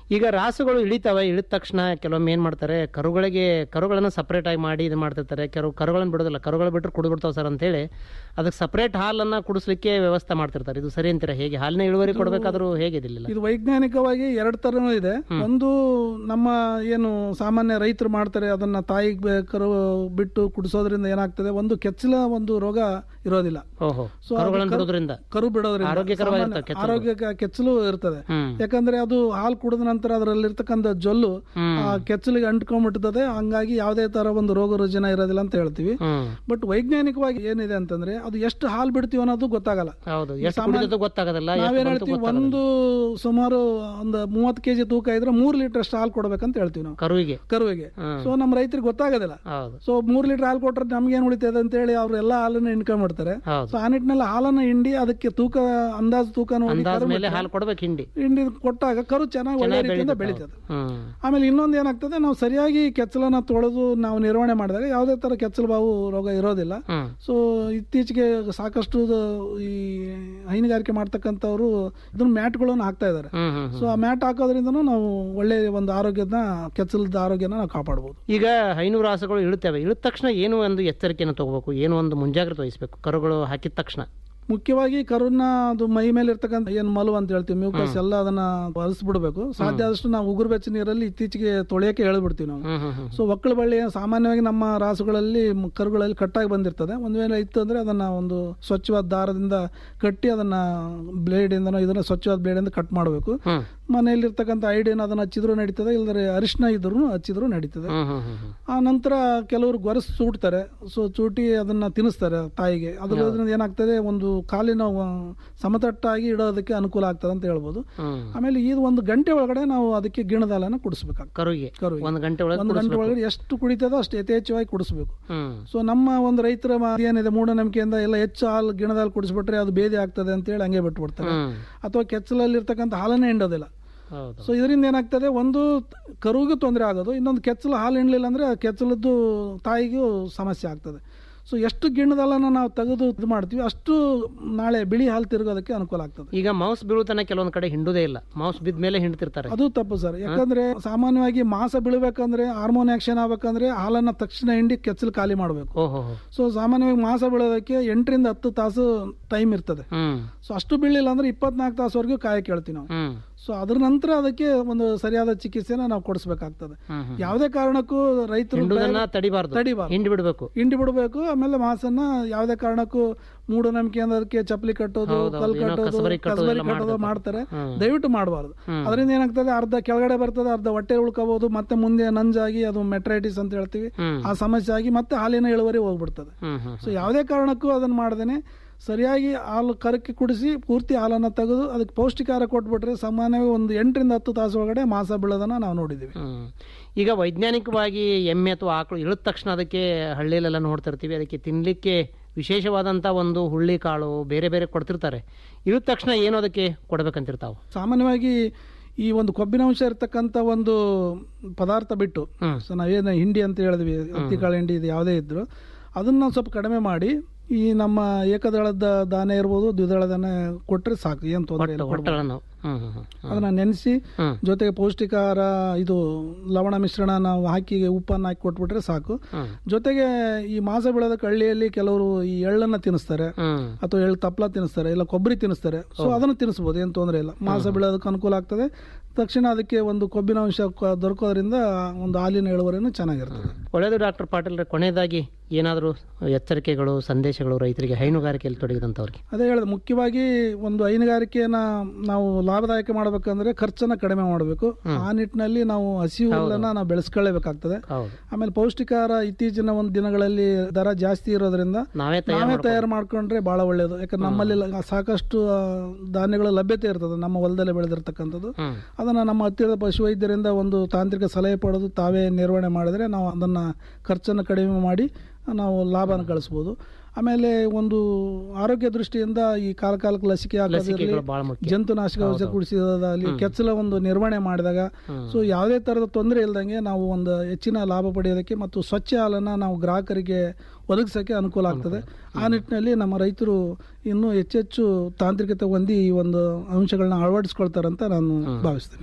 ಈಗ ರಾಸುಗಳು ಇಳಿತಾವೆ ಇಳಿದ ತಕ್ಷಣ ಕೆಲವೊಮ್ಮೆ ಏನ್ ಮಾಡ್ತಾರೆ ಕರುಗಳಿಗೆ ಕರುಗಳನ್ನ ಸಪರೇಟ್ ಆಗಿ ಮಾಡಿ ಇದು ಮಾಡ್ತಿರ್ತಾರೆ ಕೆಲವು ಕರುಗಳನ್ನ ಬಿಡೋದಿಲ್ಲ ಕರುಗಳು ಬಿಟ್ಟರೆ ಕುಡಿದು ಬಿಡ್ತಾವೆ ಸರ್ ಅಂತೇಳಿ ಅದಕ್ಕೆ ಸಪರೇಟ್ ಹಾಲನ್ನ ಕುಡಿಸ್ಲಿಕ್ಕೆ ವ್ಯವಸ್ಥೆ ಮಾಡ್ತಿರ್ತಾರೆ ಇದು ಸರಿ ಅಂತೀರಾ ಹೇಗೆ ಹಾಲಿನ ಇಳುವರಿ ಕೊಡಬೇಕಾದ್ರೂ ಹೇಗಿದಿಲ್ಲ ಇದು ವೈಜ್ಞಾನಿಕವಾಗಿ ಎರಡು ತರನೂ ಇದೆ ಒಂದು ನಮ್ಮ ಏನು ಸಾಮಾನ್ಯ ರೈತರು ಮಾಡ್ತಾರೆ ಅದನ್ನ ತಾಯಿಗೆ ಬೆ- ಕರು ಬಿಟ್ಟು ಕುಡಿಸೋದ್ರಿಂದ ಏನಾಗ್ತದೆ ಒಂದು ಕೆಚ್ಚಲ ಒಂದು ರೋಗ ಇರೋದಿಲ್ಲ ಓಹೋ So ಅದು ಕರುಗಳನ್ನ ಕರು- ಬಿಡೋದ್ರಿಂದ ಕರು ಬಿಡೋದ್ರಿಂದ ಆರೋಗ್ಯಕರವಾಗಿರ್ತವೆ ಸಾಮಾನ್ಯ- ಕೆಚ್ಚಲು. ಆರೋಗ್ಯ ಕೆಚ್ಚಲು ಇರ್ತದೆ ಹ್ಮ್. ಯಾಕಂದ್ರೆ ಅದು ಹಾಲು ಕುಡಿದ ನಂತರ ಅದರಲ್ಲಿರ್ತಕ್ಕಂಥ ಜೊಲ್ಲು ಹ್ಮ್. ಆ ಕೆಚ್ಚಲಿಗೆ ಅಂಟ್ಕೊಂಡ್ಬಿಡ್ತದೆ ಹಂಗಾಗಿ ಯಾವುದೇ ತರ ಒಂದು ರೋಗ ರುಜಿನ ಇರೋದಿಲ್ಲ ಅಂತ ಹೇಳ್ತೀವಿ ಹ್ಮ್ ಬಟ್ ವೈಜ್ಞಾನಿಕವಾಗಿ ಏನಿದೆ ಅಂತಂದ್ರೆ ಅದು ಎಷ್ಟು ಹಾಲು ಬಿಡ್ತೀವಿ ಅನ್ನೋದು ಗೊತ್ತಾಗಲ್ಲ ಹೌದು ಈ ಎಷ್ಟು ಸಾಮಾನ್ಯ- ಕುಡಿದದ್ದು ಗೊತ್ತಾಗೋದಿಲ್ಲ ಎಷ್ಟು ನಾವೇನ್ ಬಂತು ಹೇಳ್ತೀವಿ ಗೊತ್ತಾಗೋದಿಲ್ಲ. ಒಂದು ಸುಮಾರು ಒಂದು ಮೂವತ್ತು ಕೆಜಿ ತೂಕ ಇದ್ರೆ ಮೂರ್ ಲೀಟರ್ ಅಷ್ಟು ಹಾಲು ಕೊಡ್ಬೇಕಂತ ಹೇಳ್ತೀವಿ ನಾವು ಕರುವಿಗೆ ಕರುವಿಗೆ ಹ್ಮ್. ಸೊ ನಮ್ಮ ರೈತರಿಗೆ ಗೊತ್ತಾಗೋದಿಲ್ಲ ಹೌದು ಸೊ ಮೂರ್ ಲೀಟರ್ ಹಾಲು ಕೊಟ್ರೆ ನಮ್ಗೆ ಏನ್ ಉಳಿತದೆ ಅಂತ ಹೇಳಿ ಅವ್ರು ಎಲ್ಲಾ ಹಾಲನ್ನ ಇನ್ಕಮ್ ಮಾಡ್ತಾರೆ ಹೌದು. ಸೊ ಆ ನಿಟ್ಟಿನಲ್ಲಿ ಹಾಲನ್ನ ಹಿಂಡಿ ಅದಕ್ಕೆ ತೂಕ ಅಂದಾಜು ತೂಕ ನೋಡಿ ಅಂದಾಜ್ ಕರು ಮೇಲೆ ಬಿಟ್ರೆ ಹಾಲು ಕೊಡ್ಬೇಕು ಹಿಂಡಿ ಹಿಂಡಿ ಕೊಟ್ಟಾಗ ಕರು ಚೆನ್ನಾಗಿ ಒಳ್ಳೆ ಚೆನ್ನಾಗಿ ರೀತಿಯಿಂದ ಬೆಳೀತದೆ ಬೆಳೀತದೆ ಹ್ಮ್ ಆಮೇಲೆ ಇನ್ನೊಂದು ಏನಾಗ್ತದೆ ನಾವು ಸರಿಯಾಗಿ ಕೆಚ್ಚಲನ್ನ ತೊಳೆದು ನಾವು ನಿರ್ವಹಣೆ ಮಾಡಿದಾಗ ಯಾವುದೇ ತರ ಕೆಚ್ಚಲು ಬಾವು ರೋಗ ಇರೋದಿಲ್ಲ ಹ್ಮ್ ಸೊ ಇತ್ತೀಚೆಗೆ ಸಾಕಷ್ಟು ದ- ಈ ಹೈನುಗಾರಿಕೆ ಮಾಡ್ತಕ್ಕಂಥವ್ರು ಇದನ್ನ ಮ್ಯಾಟ್ಗಳನ್ನು ಹಾಕ್ತಾ ಇದ್ದಾರೆ ಹ್ಮ್ ಹ್ಮ್ ಸೊ ಆ ಮ್ಯಾಟ್ ಹಾಕೋದ್ರಿಂದನೂ ನಾವು ಒಳ್ಳೆ ಒಂದು ಆರೋಗ್ಯದ ಕೆಚ್ಚಲದ ಆರೋಗ್ಯನ ನಾವು ಕಾಪಾಡ್ಬೋದು ಈಗ ಹೈನೂರು ರಾಸುಗಳು ಇಳುತ್ತವೆ ಇಳಿದ ತಕ್ಷಣ ಏನು ಒಂದು ಎಚ್ಚರಿಕೆಯನ್ನು ತಗೋಬೇಕು ಏನು ಒಂದು ಮುಂಜಾಗ್ರತೆ ವಹಿಸಬೇಕು ಕರುಗಳು ಹಾಕಿದ ತಕ್ಷಣ ಮುಖ್ಯವಾಗಿ ಕರುನ ಅದು ಮೈ ಮೇಲೆ ಇರ್ತಕ್ಕಂಥ ಏನ್ ಮಲು ಅಂತ ಹೇಳ್ತೀವಿ ಮ್ಯೂಕಸ್ ಎಲ್ಲ ಅದನ್ನ ಅಳಿಸ್ಬಿಡ್ಬೇಕು ಸಾಧ್ಯ ಆದಷ್ಟು ನಾವು ಉಗುರು ಬೆಚ್ಚ ನೀರಲ್ಲಿ ಇತ್ತೀಚೆಗೆ ತೊಳೆಯಕ್ಕೆ ಹೇಳ್ಬಿಡ್ತೀವಿ ನಾವು ಹ್ಮ್ ಹ್ಮ್ ಹ್ಮ್ ಸೊ ಒಕ್ಕಳ ಬಳ್ಳಿ ಸಾಮಾನ್ಯವಾಗಿ ನಮ್ಮ ರಾಸುಗಳಲ್ಲಿ ಮ್- ಕರುಗಳಲ್ಲಿ ಕಟ್ಟಾಗಿ ಬಂದಿರ್ತದೆ ಒಂದ್ ವೇಳೆ ಇತ್ತು ಅಂದ್ರೆ ಅದನ್ನ ಒಂದು ಸ್ವಚ್ಛವಾದ ದಾರದಿಂದ ಕಟ್ಟಿ ಅದನ್ನ ಬ್ಲೇಡ್ ಇಂದನೋ ಇದನ್ನ ಸ್ವಚ್ಛವಾದ ಬ್ಲೇಡ್ ಇಂದ ಕಟ್ ಮಾಡಬೇಕು ಹ್ಮ್ ಮನೆಯಲ್ಲಿರ್ತಕ್ಕಂಥ ಐಡಿಯನ್ ಅದನ್ನ ಹಚ್ಚಿದ್ರು ನಡೀತದೆ ಇಲ್ಲದ್ರೆ ಅರಿಶಿನ ಇದ್ರು ಹಚ್ಚಿದ್ರು ನಡೀತದೆ ಹ್ಮ್ ಹ್ಮ್ ಹ್ಮ್ ಹ್ಮ್ ಆ ನಂತರ ಕೆಲವರು ಗೊರಸು ಚೂಡ್ತಾರೆ ಸೊ ಚೂಟಿ ಅದನ್ನ ತಿನ್ನಿಸ್ತಾರೆ ತಾಯಿಗೆ ಅದರಿಂದ ಏನಾಗ್ತದೆ ಒಂದು ಕಾಲಿನ ವ- ಸಮತಟ್ಟಾಗಿ ಇಡೋದಕ್ಕೆ ಅನುಕೂಲ ಆಗ್ತದೆ ಅಂತ ಹೇಳ್ಬೋದು ಹ್ಮ್ ಆಮೇಲೆ ಇದು ಒಂದು ಗಂಟೆ ಒಳಗಡೆ ನಾವು ಅದಕ್ಕೆ ಗಿಣದಾಲನ ಕುಡಿಸ್ಬೇಕಾಗ್ತದೆ ಕರುವಿಗೆ ಕರುವಿಗೆ. ಒಂದು ಗಂಟೆ ಒಳಗೆ ಒಂದು ಗಂಟೆ ಕುಡಿಸ್ಬೇಕು. ಒಳಗಡೆ ಎಷ್ಟು ಕುಡಿತದೋ ಅಷ್ಟು ಯಥೇಚ್ಛವಾಗಿ ಕುಡಿಸ್ಬೇಕು ಹ್ಮ್ ಸೊ ನಮ್ಮ ಒಂದು ರೈತರ ಮ- ಏನಿದೆ ಮೂಢನಂಬಿಕೆಯಿಂದ ಎಲ್ಲ ಹೆಚ್ಚು ಹಾಲು ಗಿಣದಲ್ಲಿ ಕುಡಿಸ್ಬಿಟ್ರೆ ಅದು ಬೇದಿ ಆಗ್ತದೆ ಅಂತ ಹೇಳಿ ಹಂಗೆ ಬಿಟ್ಬಿಡ್ತಾರೆ ಹ್ಮ್ ಅಥವಾ ಕೆಚ್ಚಲಲ್ಲಿ ಇರ್ತಕ್ಕಂಥ ಹಾಲನ್ನೇ ಹಿಂಡೋದಿಲ್ಲ ಹೌದು ಸೊ ಇದರಿಂದ ಏನಾಗ್ತದೆ ಒಂದು ಕರುವಿಗೂ ತೊಂದರೆ ಆಗೋದು ಇನ್ನೊಂದು ಕೆಚ್ಚಲು ಹಾಲು ಹಿಂಡಲಿಲ್ಲ ಅಂದ್ರೆ ಆ ಕೆಚ್ಚಲದ್ದು ತಾಯಿಗೂ ಸಮಸ್ಯೆ ಆಗ್ತದೆ ಸೊ ಎಷ್ಟು ಗಿಣ್ಣದಲ್ಲನ ನಾವು ತೆಗೆದು ಇದು ಮಾಡ್ತೀವಿ ಅಷ್ಟು ನಾಳೆ ಬಿಳಿ ಹಾಲು ತಿರುಗೋದಕ್ಕೆ ಅನುಕೂಲ ಆಗ್ತದೆ ಈಗ ಮೌಸ್ ಬೀಳುತ್ತಾನೆ ಕೆಲವೊಂದ್ ಕಡೆ ಹಿಂಡುದೇ ಇಲ್ಲ ಮೌಸ್ ಬಿದ್ದ ಮೇಲೆ ಹಿಂಡ್ತಿರ್ತಾರೆ ಅದು ತಪ್ಪು ಸರ್ ಯಾಕಂದ್ರೆ ಸಾಮಾನ್ಯವಾಗಿ ಮಾಸ ಬೀಳ್ಬೇಕಂದ್ರೆ ಹಾರ್ಮೋನ್ ಆಕ್ಷನ್ ಆಗ್ಬೇಕಂದ್ರೆ ಹಾಲನ್ನ ತಕ್ಷಣ ಹಿಂಡಿ ಕೆಚ್ಚಲು ಖಾಲಿ ಮಾಡಬೇಕು ಓಹೋ ಸೊ ಸಾಮಾನ್ಯವಾಗಿ ಮಾಸ ಬೀಳೋದಕ್ಕೆ ಎಂಟರಿಂದ ಹತ್ತು ತಾಸು ಟೈಮ್ ಇರ್ತದೆ ಹ್ಮ್ ಸೊ ಅಷ್ಟು ಬೀಳಿಲ್ಲ ಅಂದ್ರೆ ಇಪ್ಪತ್ನಾಲ್ಕು ತಾಸುವರೆಗೂ ಕಾಯಕ್ಕೆ ಹೇಳ್ತೀವಿ ನಾವು ಹ್ಮ್ ಸೊ ಅದ್ರ ನಂತರ ಅದಕ್ಕೆ ಒಂದು ಸರಿಯಾದ ಚಿಕಿತ್ಸೆನ ನಾವು ಕೊಡಿಸ್ಬೇಕಾಗ್ತದೆ ಹ್ಮ್ ಹ್ಮ್. ಯಾವುದೇ ಕಾರಣಕ್ಕೂ ರೈತರು ಹಿಂಡುದನ್ನ ತಡಿಬಾರ್ದು ತಡಿಬಾರ್ದು. ಹಿಂಡಿ ಬಿಡ್ಬೇಕು ಹಿಂಡಿ ಬಿಡಬೇಕು ಆಮೇಲೆ ಮಾಸನ್ನ ಯಾವುದೇ ಕಾರಣಕ್ಕೂ ಮೂಢನಂಬಿಕೆ ಅಂದ್ರೆ ಅದಕ್ಕೆ ಚಪ್ಪಲಿ ಕಟ್ಟೋದು ಹೌದು, ಕಲ್ ಏನೋ ಕಟ್ಟೋದು ಕಸಬರಿ ಕಟ್ಟೋದು ಕಸಬರಿ ಎಲ್ಲ ಕಟ್ಟೋದು ಮಾಡ್ತಾರೆ. ಮಾಡ್ತಾರೆ ಹ್ಮ್. ದಯವಿಟ್ಟು ಮಾಡಬಾರ್ದು ಹ್ಮ್. ಅದರಿಂದ ಏನಾಗ್ತದೆ ಅರ್ಧ ಕೆಳಗಡೆ ಬರ್ತದೆ ಅರ್ಧ ಹೊಟ್ಟೆ ಉಳ್ಕೋಬಹುದು ಮತ್ತೆ ಮುಂದೆ ನಂಜಾಗಿ ಅದು ಮೆಟ್ರೈಟಿಸ್ ಅಂತ ಹೇಳ್ತೀವಿ ಹ್ಮ್. ಆ ಸಮಸ್ಯೆ ಆಗಿ ಮತ್ತೆ ಹಾಲಿನ ಇಳುವರಿ ಹೋಗ್ಬಿಡ್ತದೆ ಹ್ಮ್ ಹ್ಮ್ ಸೊ ಯಾವುದೇ ಕಾರಣಕ್ಕೂ ಅದನ್ನ ಮಾಡದೇನೆ ಸರಿಯಾಗಿ ಹಾಲು ಕರಕ್ಕೆ ಕುಡಿಸಿ ಪೂರ್ತಿ ಹಾಲನ್ನು ತೆಗೆದು ಅದಕ್ಕೆ ಪೌಷ್ಟಿಕಾರ ಕೊಟ್ಬಿಟ್ರೆ ಸಾಮಾನ್ಯವಾಗಿ ಒಂದು ಎಂಟರಿಂದ ಹತ್ತು ತಾಸು ಒಳಗಡೆ ಮಾಸ ಬೀಳೋದನ್ನ ನಾವು ನೋಡಿದ್ದೀವಿ ಹ್ಮ್. ಈಗ ವೈಜ್ಞಾನಿಕವಾಗಿ ಎಮ್ಮೆ ಅಥವಾ ಆಕಳು ಇಳಿದ ತಕ್ಷಣ ಅದಕ್ಕೆ ಹಳ್ಳಿಲೆಲ್ಲ ನೋಡ್ತಿರ್ತೀವಿ ಅದಕ್ಕೆ ತಿನ್ಲಿಕ್ಕೆ ವಿಶೇಷವಾದಂಥ ಒಂದು ಹುಳ್ಳಿ ಕಾಳು ಬೇರೆ ಬೇರೆ ಕೊಡ್ತಿರ್ತಾರೆ ಇಳಿದ ತಕ್ಷಣ ಏನು ಅದಕ್ಕೆ ಕೊಡ್ಬೇಕಂತಿರ್ತಾವ ಸಾಮಾನ್ಯವಾಗಿ ಈ ಒಂದು ಕೊಬ್ಬಿನಾಂಶ ಇರ್ತಕ್ಕಂಥ ಒಂದು ಪದಾರ್ಥ ಬಿಟ್ಟು ಹ್ಮ್. ಸೊ ನಾವೇನು ಹಿಂಡಿ ಅಂತ ಹೇಳಿದ್ವಿ ಹತ್ತಿಕಾಳು ಹಿಂಡಿ ಇದು ಯಾವುದೇ ಇದ್ರು ಅದನ್ನ ಸ್ವಲ್ಪ ಕಡಿಮೆ ಮಾಡಿ ಈ ನಮ್ಮ ಏಕದಳದ ದಾನೆ ಇರ್ಬೋದು ದ್ವಿದಳ ದಾನೆ ಕೊಟ್ರೆ ಸಾಕು ಏನು ತೊಂದರೆ ಇಲ್ಲ ಕೊಡ್ಬೋದು. ಒಟ್ಟಗಳನ್ನು ಹ್ಮ್ ಹ್ಮ್ ಹ್ಮ್. ಅದನ್ನ ನೆನೆಸಿ ಹ್ಮ್. ಜೊತೆಗೆ ಪೌಷ್ಟಿಕಾರ ಇದು ಲವಣ ಮಿಶ್ರಣ ನಾವು ಹಾಕಿ ಉಪ್ಪನ್ನು ಹಾಕಿ ಕೊಟ್ಬಿಟ್ರೆ ಸಾಕು ಹ್ಮ್. ಜೊತೆಗೆ ಈ ಮಾಸ ಬೆಳೆದ ಹಳ್ಳಿಯಲ್ಲಿ ಕೆಲವರು ಈ ಎಳ್ಳನ್ನ ತಿನ್ನಿಸ್ತಾರೆ ಹ್ಮ್. ಅಥವಾ ಎಳ್ಳು ತಪ್ಪಲ ತಿನ್ನಿಸ್ತಾರೆ ಇಲ್ಲ ಕೊಬ್ಬರಿ ತಿನ್ನಿಸ್ತಾರೆ ಸೊ ಅದನ್ನು ತಿನ್ನಿಸ್ಬೋದು ಏನು ತೊಂದರೆ ಇಲ್ಲ ಮಾಸ ಬೆಳೆಯೋದಕ್ಕೆ ಅನುಕೂಲ ಆಗ್ತದೆ ತಕ್ಷಣ ಅದಕ್ಕೆ ಒಂದು ಕೊಬ್ಬಿನ ಅಂಶ ಕ- ದೊರಕೋದ್ರಿಂದ ಒಂದು ಹಾಲಿನ ಇಳುವರಿನೂ ಚೆನ್ನಾಗಿರ್ತದೆ ಒಳ್ಳೆಯದು ಡಾಕ್ಟರ್ ಪಾಟೀಲ್ ಕೊನೆಯದಾಗಿ ಏನಾದರೂ ಎಚ್ಚರಿಕೆಗಳು ಸಂದೇಶಗಳು ರೈತರಿಗೆ ಹೈನುಗಾರಿಕೆಯಲ್ಲಿ ತೊಡಗಿದಂಥವ್ರಿಗೆ ಅದೇ ಹೇಳಿದೆ ಮುಖ್ಯವಾಗಿ ಒಂದು ಹೈನುಗಾರಿಕೆಯನ್ನ ನಾವು ಲಾಭದಾಯಕ ಮಾಡಬೇಕಂದ್ರೆ ಖರ್ಚನ್ನ ಕಡಿಮೆ ಮಾಡಬೇಕು ಆ ನಿಟ್ಟಿನಲ್ಲಿ ನಾವು ಹಸಿವು ಹುಲ್ಲನ್ನ ನಾವು ಬೆಳೆಸ್ಕೊಳ್ಳೇಬೇಕಾಗ್ತದೆ ಹೌದು ಆಮೇಲೆ ಪೌಷ್ಟಿಕಾರ ಇತ್ತೀಚಿನ ಒಂದು ದಿನಗಳಲ್ಲಿ ದರ ಜಾಸ್ತಿ ಇರೋದ್ರಿಂದ ನಾವೇ ತಯಾರು ನಾವೇ ಮಾಡ್ಕೊಂಡು- ತಯಾರು ಮಾಡ್ಕೊಂಡ್ರೆ ಬಹಳ ಒಳ್ಳೆಯದು ಯಾಕಂದ್ರೆ ನಮ್ಮಲ್ಲಿ ಲ- ಸಾಕಷ್ಟು ಆ, ಧಾನ್ಯಗಳ ಲಭ್ಯತೆ ಇರ್ತದೆ ನಮ್ಮ ಹೊಲದಲ್ಲೇ ಬೆಳೆದಿರ್ತಕ್ಕಂಥದ್ದು ಹ್ಮ್. ಅದನ್ನ ನಮ್ಮ ಹತ್ತಿರದ ಪಶುವೈದ್ಯರಿಂದ ಒಂದು ತಾಂತ್ರಿಕ ಸಲಹೆ ಪಡೆದು ತಾವೇ ನಿರ್ವಹಣೆ ಮಾಡಿದ್ರೆ ನಾವು ಅದನ್ನ ಖರ್ಚನ್ನು ಕಡಿಮೆ ಮಾಡಿ ನಾವು ಲಾಭನ ಗಳಿಸ್ಬೋದು ಆಮೇಲೆ ಒಂದು ಆರೋಗ್ಯ ದೃಷ್ಟಿಯಿಂದ ಈ ಕಾಲ ಕಾಲಕ್ಕೆ ಲಸಿಕೆ ಹಾಕೋದಿರಲಿ ಲಸಿಕೆಗಳು ಬಹಳ ಮುಖ್ಯ. ಜಂತುನಾಶಕ ಔಷಧ ಕುಡಿಸಿದಲ್ಲಿ ಕೆಚ್ಚಲ ಒಂದು ನಿರ್ವಹಣೆ ಮಾಡಿದಾಗ ಸೊ ಯಾವುದೇ ತರದ ತೊಂದರೆ ಇಲ್ದಂಗೆ ನಾವು ಒಂದು ಹೆಚ್ಚಿನ ಲಾಭ ಪಡೆಯೋದಕ್ಕೆ ಮತ್ತು ಸ್ವಚ್ಛ ಹಾಲನ್ನ ನಾವು ಗ್ರಾಹಕರಿಗೆ ಒದಗಿಸೋಕೆ ಅನುಕೂಲ ಆಗ್ತದೆ ಆ ನಿಟ್ಟಿನಲ್ಲಿ ನಮ್ಮ ರೈತರು ಇನ್ನೂ ಹೆಚ್ಚೆಚ್ಚು ತಾಂತ್ರಿಕತೆ ಹೊಂದಿ ಈ ಒಂದು ಅಂಶಗಳನ್ನ ಅಳವಡಿಸ್ಕೊಳ್ತಾರಂತ ನಾನು ಭಾವಿಸ್ತೇನೆ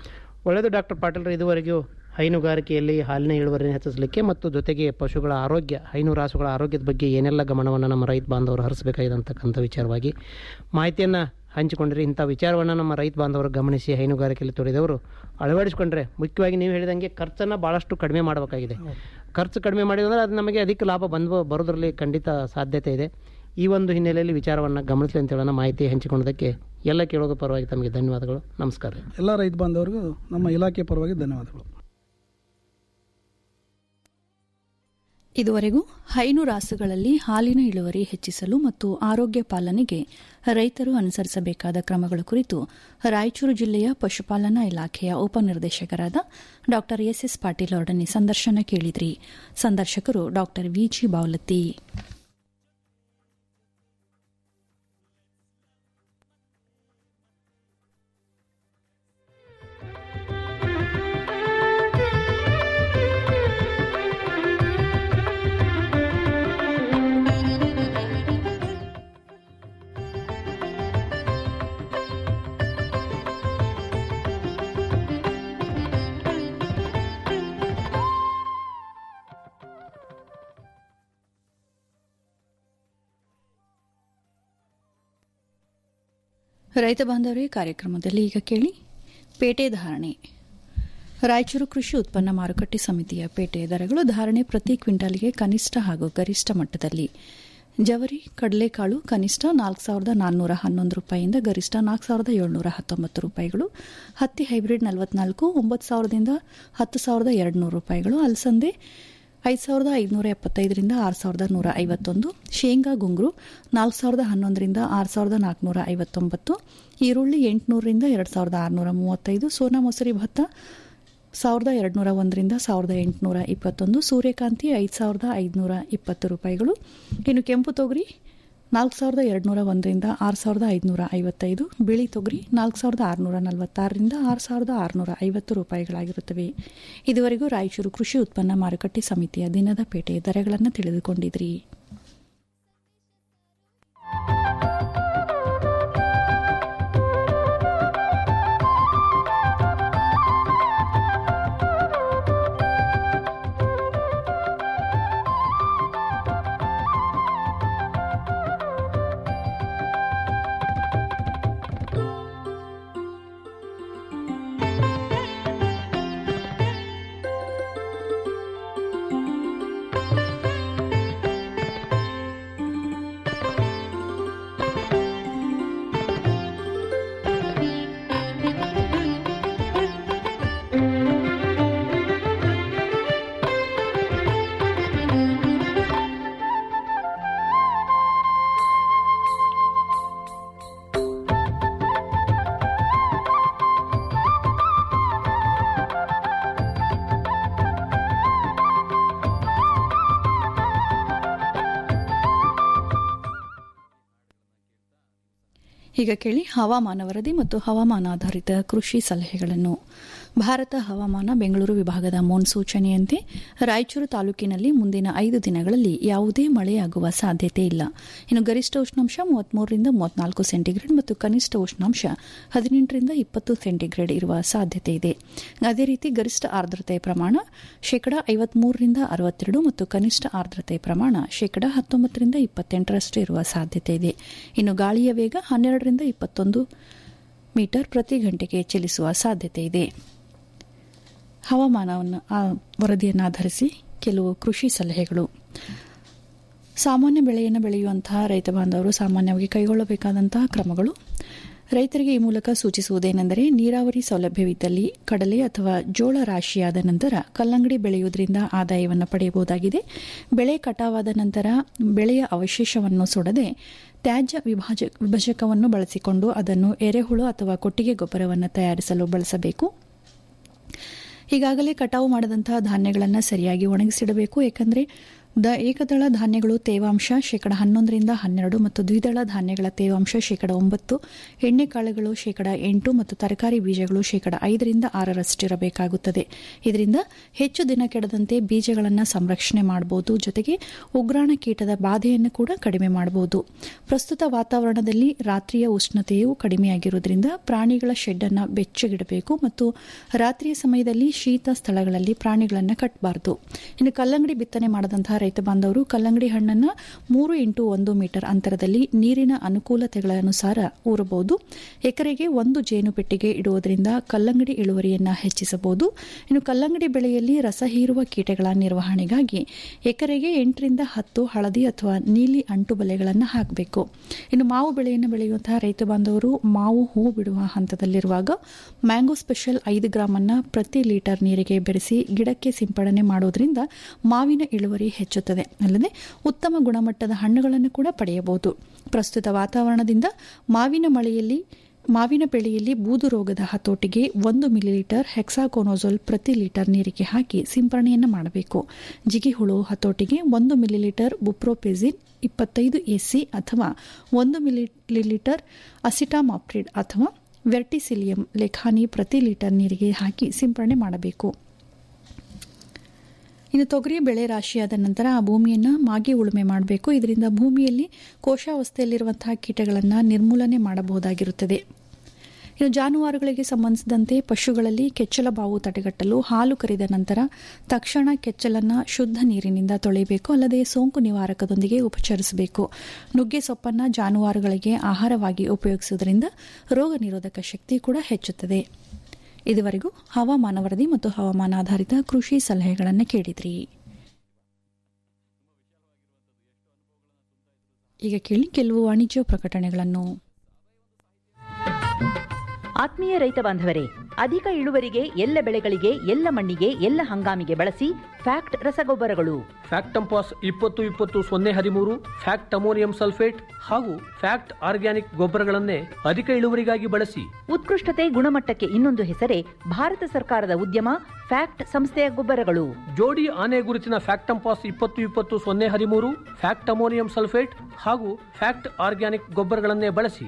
ಒಳ್ಳೆಯದು ಡಾಕ್ಟರ್ ಪಾಟೀಲ್ರು ಇದುವರೆಗೂ ಹೈನುಗಾರಿಕೆಯಲ್ಲಿ ಹಾಲಿನ ಇಳುವರಿಯನ್ನು ಹೆಚ್ಚಿಸಲಿಕ್ಕೆ ಮತ್ತು ಜೊತೆಗೆ ಪಶುಗಳ ಆರೋಗ್ಯ ಹೈನು ರಾಸುಗಳ ಆರೋಗ್ಯದ ಬಗ್ಗೆ ಏನೆಲ್ಲ ಗಮನವನ್ನು ನಮ್ಮ ರೈತ ಬಾಂಧವರು ಹರಿಸಬೇಕಾಗಿದೆ ಅಂತಕ್ಕಂಥ ವಿಚಾರವಾಗಿ ಮಾಹಿತಿಯನ್ನು ಹಂಚಿಕೊಂಡ್ರಿ ಇಂಥ ವಿಚಾರವನ್ನು ನಮ್ಮ ರೈತ ಬಾಂಧವರು ಗಮನಿಸಿ ಹೈನುಗಾರಿಕೆಯಲ್ಲಿ ತೊಡೆದವರು ಅಳವಡಿಸಿಕೊಂಡ್ರೆ ಮುಖ್ಯವಾಗಿ ನೀವು ಹೇಳಿದಂಗೆ ಖರ್ಚನ್ನು ಭಾಳಷ್ಟು ಕಡಿಮೆ ಮಾಡಬೇಕಾಗಿದೆ ಖರ್ಚು ಕಡಿಮೆ ಮಾಡಿದ್ರೆ ಅದು ನಮಗೆ ಅಧಿಕ ಲಾಭ ಬಂದು ಬರೋದ್ರಲ್ಲಿ ಖಂಡಿತ ಸಾಧ್ಯತೆ ಇದೆ ಈ ಒಂದು ಹಿನ್ನೆಲೆಯಲ್ಲಿ ವಿಚಾರವನ್ನು ಗಮನಿಸಲಿ ಅಂತ ಹೇಳೋಣ ಮಾಹಿತಿ ಹಂಚಿಕೊಂಡದಕ್ಕೆ ಎಲ್ಲ ಕೇಳೋದು ಪರವಾಗಿ ತಮಗೆ ಧನ್ಯವಾದಗಳು ನಮಸ್ಕಾರ ಎಲ್ಲ ರೈತ ಬಾಂಧವರಿಗೂ ನಮ್ಮ ಇಲಾಖೆ ಪರವಾಗಿ ಧನ್ಯವಾದಗಳು ಇದುವರೆಗೂ ಹೈನು ರಾಸುಗಳಲ್ಲಿ ಹಾಲಿನ ಇಳುವರಿ ಹೆಚ್ಚಿಸಲು ಮತ್ತು ಆರೋಗ್ಯ ಪಾಲನೆಗೆ ರೈತರು ಅನುಸರಿಸಬೇಕಾದ ಕ್ರಮಗಳ ಕುರಿತು ರಾಯಚೂರು ಜಿಲ್ಲೆಯ ಪಶುಪಾಲನಾ ಇಲಾಖೆಯ ಉಪನಿರ್ದೇಶಕರಾದ ಡಾ ಎಸ್ಎಸ್ ಪಾಟೀಲ್ ಅವರೊಡನೆ ಸಂದರ್ಶನ ಕೇಳಿದ್ರಿ ಸಂದರ್ಶಕರು ಡಾ ವಿಜಿ ಬಾವಲತ್ತಿ ರೈತ ಬಾಂಧವರೇ ಕಾರ್ಯಕ್ರಮದಲ್ಲಿ ಈಗ ಕೇಳಿ ಪೇಟೆ ಧಾರಣೆ ರಾಯಚೂರು ಕೃಷಿ ಉತ್ಪನ್ನ ಮಾರುಕಟ್ಟೆ ಸಮಿತಿಯ ಪೇಟೆ ದರಗಳು ಧಾರಣೆ ಪ್ರತಿ ಕ್ವಿಂಟಾಲ್ಗೆ ಕನಿಷ್ಠ ಹಾಗೂ ಗರಿಷ್ಠ ಮಟ್ಟದಲ್ಲಿ ಜವರಿ ಕಡಲೆಕಾಳು ಕನಿಷ್ಠ ನಾಲ್ಕು ಸಾವಿರದ ನಾನ್ನೂರ ಹನ್ನೊಂದು ರೂಪಾಯಿಯಿಂದ ಗರಿಷ್ಠ ನಾಲ್ಕು ಸಾವಿರದ ಏಳ್ನೂರ ಹತ್ತೊಂಬತ್ತು ರೂಪಾಯಿಗಳು ಹತ್ತಿ ಹೈಬ್ರಿಡ್ ನಲವತ್ನಾಲ್ಕು ಒಂಬತ್ತು ಸಾವಿರದಿಂದ ಹತ್ತು ಸಾವಿರದ ಎರಡು ನೂರು ರೂಪಾಯಿಗಳು ಅಲಸಂದೆ ಐದು ಸಾವಿರದ ಐದುನೂರ ಎಪ್ಪತ್ತೈದರಿಂದ ಆರು ಸಾವಿರದ ನೂರ ಐವತ್ತೊಂದು ಶೇಂಗಾ ಗುಂಗ್ರು ನಾಲ್ಕು ಸಾವಿರದ ಹನ್ನೊಂದರಿಂದ ಆರು ಸಾವಿರದ ನಾಲ್ಕುನೂರ ಐವತ್ತೊಂಬತ್ತು ಈರುಳ್ಳಿ ಎಂಟುನೂರರಿಂದ ಎರಡು ಸಾವಿರದ ಆರುನೂರ ಮೂವತ್ತೈದು ಸೋನಾ ಮೊಸರಿ ಭತ್ತ ಸಾವಿರದ ಎರಡುನೂರ ಒಂದರಿಂದ ಸಾವಿರದ ಎಂಟುನೂರ ಇಪ್ಪತ್ತೊಂದು ಸೂರ್ಯಕಾಂತಿ ಐದು ಸಾವಿರದ ಐದುನೂರ ಇಪ್ಪತ್ತು ರೂಪಾಯಿಗಳು ಇನ್ನು ಕೆಂಪು ತೊಗರಿ ನಾಲ್ಕು ಸಾವಿರದ ಎರಡುನೂರ ಒಂದರಿಂದ ಆರು ಸಾವಿರದ ಐದುನೂರ ಐವತ್ತೈದು ಬಿಳಿ ತೊಗರಿ ನಾಲ್ಕು ಸಾವಿರದ ಆರುನೂರ ನಲವತ್ತಾರರಿಂದ ಆರು ಸಾವಿರದ ಆರುನೂರ ಐವತ್ತು ರೂಪಾಯಿಗಳಾಗಿರುತ್ತವೆ ಇದುವರೆಗೂ ರಾಯಚೂರು ಕೃಷಿ ಉತ್ಪನ್ನ ಮಾರುಕಟ್ಟೆ ಸಮಿತಿಯ ದಿನದ ಪೇಟೆ ದರಗಳನ್ನು ತಿಳಿದುಕೊಂಡಿದ್ರಿ ಈಗ ಕೇಳಿ ಹವಾಮಾನ ವರದಿ ಮತ್ತು ಹವಾಮಾನ ಆಧಾರಿತ ಕೃಷಿ ಸಲಹೆಗಳನ್ನು ಭಾರತ ಹವಾಮಾನ ಬೆಂಗಳೂರು ವಿಭಾಗದ ಮುನ್ಸೂಚನೆಯಂತೆ ರಾಯಚೂರು ತಾಲೂಕಿನಲ್ಲಿ ಮುಂದಿನ ಐದು ದಿನಗಳಲ್ಲಿ ಯಾವುದೇ ಮಳೆಯಾಗುವ ಸಾಧ್ಯತೆ ಇಲ್ಲ ಇನ್ನು ಗರಿಷ್ಠ ಉಷ್ಣಾಂಶ ಮೂವತ್ಮೂರರಿಂದ ಮೂವತ್ನಾಲ್ಕು ಸೆಂಟಿಗ್ರೇಡ್ ಮತ್ತು ಕನಿಷ್ಠ ಉಷ್ಣಾಂಶ ಹದಿನೆಂಟರಿಂದ ಇಪ್ಪತ್ತು ಸೆಂಟಿಗ್ರೇಡ್ ಇರುವ ಸಾಧ್ಯತೆ ಇದೆ ಅದೇ ರೀತಿ ಗರಿಷ್ಠ ಆರ್ದ್ರತೆಯ ಪ್ರಮಾಣ ಶೇಕಡಾ ಐವತ್ಮೂರರಿಂದ ಅರವತ್ತೆರಡು ಮತ್ತು ಕನಿಷ್ಠ ಆರ್ದ್ರತೆಯ ಪ್ರಮಾಣ ಶೇಕಡಾ ಹತ್ತೊಂಬತ್ತರಿಂದ ಇಪ್ಪತ್ತೆಂಟರಷ್ಟು ಇರುವ ಸಾಧ್ಯತೆ ಇದೆ ಇನ್ನು ಗಾಳಿಯ ವೇಗ ಹನ್ನೆರಡರಿಂದ ಇಪ್ಪತ್ತೊಂದು ಮೀಟರ್ ಪ್ರತಿ ಗಂಟೆಗೆ ಚಲಿಸುವ ಸಾಧ್ಯತೆ ಇದೆ ಹವಾಮಾನವನ್ನು ಆ ವರದಿಯನ್ನು ಆಧರಿಸಿ ಕೆಲವು ಕೃಷಿ ಸಲಹೆಗಳು ಸಾಮಾನ್ಯ ಬೆಳೆಯನ್ನು ಬೆಳೆಯುವಂತಹ ರೈತ ಬಾಂಧವರು ಸಾಮಾನ್ಯವಾಗಿ ಕೈಗೊಳ್ಳಬೇಕಾದಂತಹ ಕ್ರಮಗಳು ರೈತರಿಗೆ ಈ ಮೂಲಕ ಸೂಚಿಸುವುದೇನೆಂದರೆ ನೀರಾವರಿ ಸೌಲಭ್ಯವಿದ್ದಲ್ಲಿ ಕಡಲೆ ಅಥವಾ ಜೋಳ ರಾಶಿಯಾದ ನಂತರ ಕಲ್ಲಂಗಡಿ ಬೆಳೆಯುವುದರಿಂದ ಆದಾಯವನ್ನು ಪಡೆಯಬಹುದಾಗಿದೆ ಬೆಳೆ ಕಟಾವಾದ ನಂತರ ಬೆಳೆಯ ಅವಶೇಷವನ್ನು ಸುಡದೆ ತ್ಯಾಜ್ಯ ವಿಭಾಜ ವಿಭಜಕವನ್ನು ಬಳಸಿಕೊಂಡು ಅದನ್ನು ಎರೆಹುಳು ಅಥವಾ ಕೊಟ್ಟಿಗೆ ಗೊಬ್ಬರವನ್ನು ತಯಾರಿಸಲು ಬಳಸಬೇಕು ಈಗಾಗಲೇ ಕಟಾವು ಮಾಡದಂತಹ ಧಾನ್ಯಗಳನ್ನು ಸರಿಯಾಗಿ ಒಣಗಿಸಿಡಬೇಕು ಏಕೆಂದರೆ ದ ಏಕದಳ ಧಾನ್ಯಗಳು ತೇವಾಂಶ ಶೇಕಡ ಹನ್ನೊಂದರಿಂದ ಹನ್ನೆರಡು ಮತ್ತು ದ್ವಿದಳ ಧಾನ್ಯಗಳ ತೇವಾಂಶ ಶೇಕಡ ಒಂಬತ್ತು ಎಣ್ಣೆಕಾಳುಗಳು ಶೇಕಡ ಎಂಟು ಮತ್ತು ತರಕಾರಿ ಬೀಜಗಳು ಶೇಕಡ ಐದರಿಂದ ಆರರಷ್ಟಿರಬೇಕಾಗುತ್ತದೆ ಇದರಿಂದ ಹೆಚ್ಚು ದಿನ ಕೆಡದಂತೆ ಬೀಜಗಳನ್ನು ಸಂರಕ್ಷಣೆ ಮಾಡಬಹುದು ಜೊತೆಗೆ ಉಗ್ರಾಣ ಕೀಟದ ಬಾಧೆಯನ್ನು ಕೂಡ ಕಡಿಮೆ ಮಾಡಬಹುದು ಪ್ರಸ್ತುತ ವಾತಾವರಣದಲ್ಲಿ ರಾತ್ರಿಯ ಉಷ್ಣತೆಯು ಕಡಿಮೆಯಾಗಿರುವುದರಿಂದ ಪ್ರಾಣಿಗಳ ಶೆಡ್ ಅನ್ನು ಬೆಚ್ಚಗಿಡಬೇಕು ಮತ್ತು ರಾತ್ರಿಯ ಸಮಯದಲ್ಲಿ ಶೀತ ಸ್ಥಳಗಳಲ್ಲಿ ಪ್ರಾಣಿಗಳನ್ನು ಕಟ್ಟಬಾರದು ಇನ್ನು ಕಲ್ಲಂಗಡಿ ಬಿತ್ತನೆ ಮಾಡದಂತಹ ರೈತ ಬಾಂಧವರು ಕಲ್ಲಂಗಡಿ ಹಣ್ಣನ್ನು ಮೂರು ಇಂಟು ಒಂದು ಮೀಟರ್ ಅಂತರದಲ್ಲಿ ನೀರಿನ ಅನುಕೂಲತೆಗಳ ಅನುಸಾರ ಊರಬಹುದು ಎಕರೆಗೆ ಒಂದು ಜೇನು ಪೆಟ್ಟಿಗೆ ಇಡುವುದರಿಂದ ಕಲ್ಲಂಗಡಿ ಇಳುವರಿಯನ್ನು ಹೆಚ್ಚಿಸಬಹುದು ಇನ್ನು ಕಲ್ಲಂಗಡಿ ಬೆಳೆಯಲ್ಲಿ ರಸ ಹೀರುವ ಕೀಟಗಳ ನಿರ್ವಹಣೆಗಾಗಿ ಎಕರೆಗೆ ಎಂಟರಿಂದ ಹತ್ತು ಹಳದಿ ಅಥವಾ ನೀಲಿ ಅಂಟು ಬಲೆಗಳನ್ನು ಹಾಕಬೇಕು ಇನ್ನು ಮಾವು ಬೆಳೆಯನ್ನು ಬೆಳೆಯುವಂತಹ ರೈತ ಬಾಂಧವರು ಮಾವು ಹೂ ಬಿಡುವ ಹಂತದಲ್ಲಿರುವಾಗ ಮ್ಯಾಂಗೋ ಸ್ಪೆಷಲ್ ಐದು ಗ್ರಾಮ್ ಅನ್ನ ಪ್ರತಿ ಲೀಟರ್ ನೀರಿಗೆ ಬೆರೆಸಿ ಗಿಡಕ್ಕೆ ಸಿಂಪಡಣೆ ಮಾಡುವುದರಿಂದ ಮಾವಿನ ಇಳುವರಿ ಹೆಚ್ಚುತ್ತದೆ ಅಲ್ಲದೆ ಉತ್ತಮ ಗುಣಮಟ್ಟದ ಹಣ್ಣುಗಳನ್ನು ಕೂಡ ಪಡೆಯಬಹುದು ಪ್ರಸ್ತುತ ವಾತಾವರಣದಿಂದ ಮಾವಿನ ಮಳೆಯಲ್ಲಿ ಮಾವಿನ ಬೆಳೆಯಲ್ಲಿ ಬೂದು ರೋಗದ ಹತೋಟಿಗೆ ಒಂದು ಮಿಲಿಲೀಟರ್ ಹೆಕ್ಸಾಕೋನೋಜೋಲ್ ಪ್ರತಿ ಲೀಟರ್ ನೀರಿಗೆ ಹಾಕಿ ಸಿಂಪರಣೆಯನ್ನು ಮಾಡಬೇಕು ಜಿಗಿಹುಳು ಹತೋಟಿಗೆ ಒಂದು ಮಿಲಿಲೀಟರ್ ಬುಪ್ರೋಪೆಸಿನ್ ಇಪ್ಪತ್ತೈದು ಎಸಿ ಅಥವಾ ಒಂದು ಮಿಲಿಲೀಟರ್ ಅಸಿಟಾಮಾಪ್ರಿಡ್ ಅಥವಾ ವೆರ್ಟಿಸಿಲಿಯಂ ಲೆಖಾನಿ ಪ್ರತಿ ಲೀಟರ್ ನೀರಿಗೆ ಹಾಕಿ ಸಿಂಪರಣೆ ಮಾಡಬೇಕು ಇನ್ನು ತೊಗರಿ ಬೆಳೆ ರಾಶಿಯಾದ ನಂತರ ಆ ಭೂಮಿಯನ್ನು ಮಾಗಿ ಉಳುಮೆ ಮಾಡಬೇಕು ಇದರಿಂದ ಭೂಮಿಯಲ್ಲಿ ಕೋಶಾವಸ್ಥೆಯಲ್ಲಿರುವಂತಹ ಕೀಟಗಳನ್ನು ನಿರ್ಮೂಲನೆ ಮಾಡಬಹುದಾಗಿರುತ್ತದೆ ಇನ್ನು ಜಾನುವಾರುಗಳಿಗೆ ಸಂಬಂಧಿಸಿದಂತೆ ಪಶುಗಳಲ್ಲಿ ಕೆಚ್ಚಲ ಬಾವು ತಡೆಗಟ್ಟಲು ಹಾಲು ಕರೆದ ನಂತರ ತಕ್ಷಣ ಕೆಚ್ಚಲನ್ನು ಶುದ್ಧ ನೀರಿನಿಂದ ತೊಳೆಯಬೇಕು ಅಲ್ಲದೆ ಸೋಂಕು ನಿವಾರಕದೊಂದಿಗೆ ಉಪಚರಿಸಬೇಕು ನುಗ್ಗೆ ಸೊಪ್ಪನ್ನು ಜಾನುವಾರುಗಳಿಗೆ ಆಹಾರವಾಗಿ ಉಪಯೋಗಿಸುವುದರಿಂದ ರೋಗ ನಿರೋಧಕ ಶಕ್ತಿ ಕೂಡ ಹೆಚ್ಚುತ್ತದೆ ಇದುವರೆಗೂ ಹವಾಮಾನ ವರದಿ ಮತ್ತು ಹವಾಮಾನ ಆಧಾರಿತ ಕೃಷಿ ಸಲಹೆಗಳನ್ನು ಕೇಳಿದ್ರಿ ಈಗ ಕೇಳಿ ಕೆಲವು ವಾಣಿಜ್ಯ ಪ್ರಕಟಣೆಗಳನ್ನು ಆತ್ಮೀಯ ರೈತ ಬಾಂಧವರೇ ಅಧಿಕ ಇಳುವರಿಗೆ ಎಲ್ಲ ಬೆಳೆಗಳಿಗೆ ಎಲ್ಲ ಮಣ್ಣಿಗೆ ಎಲ್ಲ ಹಂಗಾಮಿಗೆ ಬಳಸಿ ಫ್ಯಾಕ್ಟ್ ರಸಗೊಬ್ಬರಗಳು ಫ್ಯಾಕ್ಟಂಪಾಸ್ ಇಪ್ಪತ್ತು ಇಪ್ಪತ್ತು ಸೊನ್ನೆ ಹದಿಮೂರು ಫ್ಯಾಕ್ಟ್ ಅಮೋನಿಯಂ ಸಲ್ಫೇಟ್ ಹಾಗೂ ಫ್ಯಾಕ್ಟ್ ಆರ್ಗ್ಯಾನಿಕ್ ಗೊಬ್ಬರಗಳನ್ನೇ ಅಧಿಕ ಇಳುವರಿಗಾಗಿ ಬಳಸಿ ಉತ್ಕೃಷ್ಟತೆ ಗುಣಮಟ್ಟಕ್ಕೆ ಇನ್ನೊಂದು ಹೆಸರೇ ಭಾರತ ಸರ್ಕಾರದ ಉದ್ಯಮ ಫ್ಯಾಕ್ಟ್ ಸಂಸ್ಥೆಯ ಗೊಬ್ಬರಗಳು ಜೋಡಿ ಆನೆ ಗುರುತಿನ ಫ್ಯಾಕ್ಟಂಪಾಸ್ ಇಪ್ಪತ್ತು ಇಪ್ಪತ್ತು ಸೊನ್ನೆ ಹದಿಮೂರು ಫ್ಯಾಕ್ಟ್ ಅಮೋನಿಯಂ ಸಲ್ಫೇಟ್ ಹಾಗೂ ಫ್ಯಾಕ್ಟ್ ಆರ್ಗ್ಯಾನಿಕ್ ಗೊಬ್ಬರಗಳನ್ನೇ ಬಳಸಿ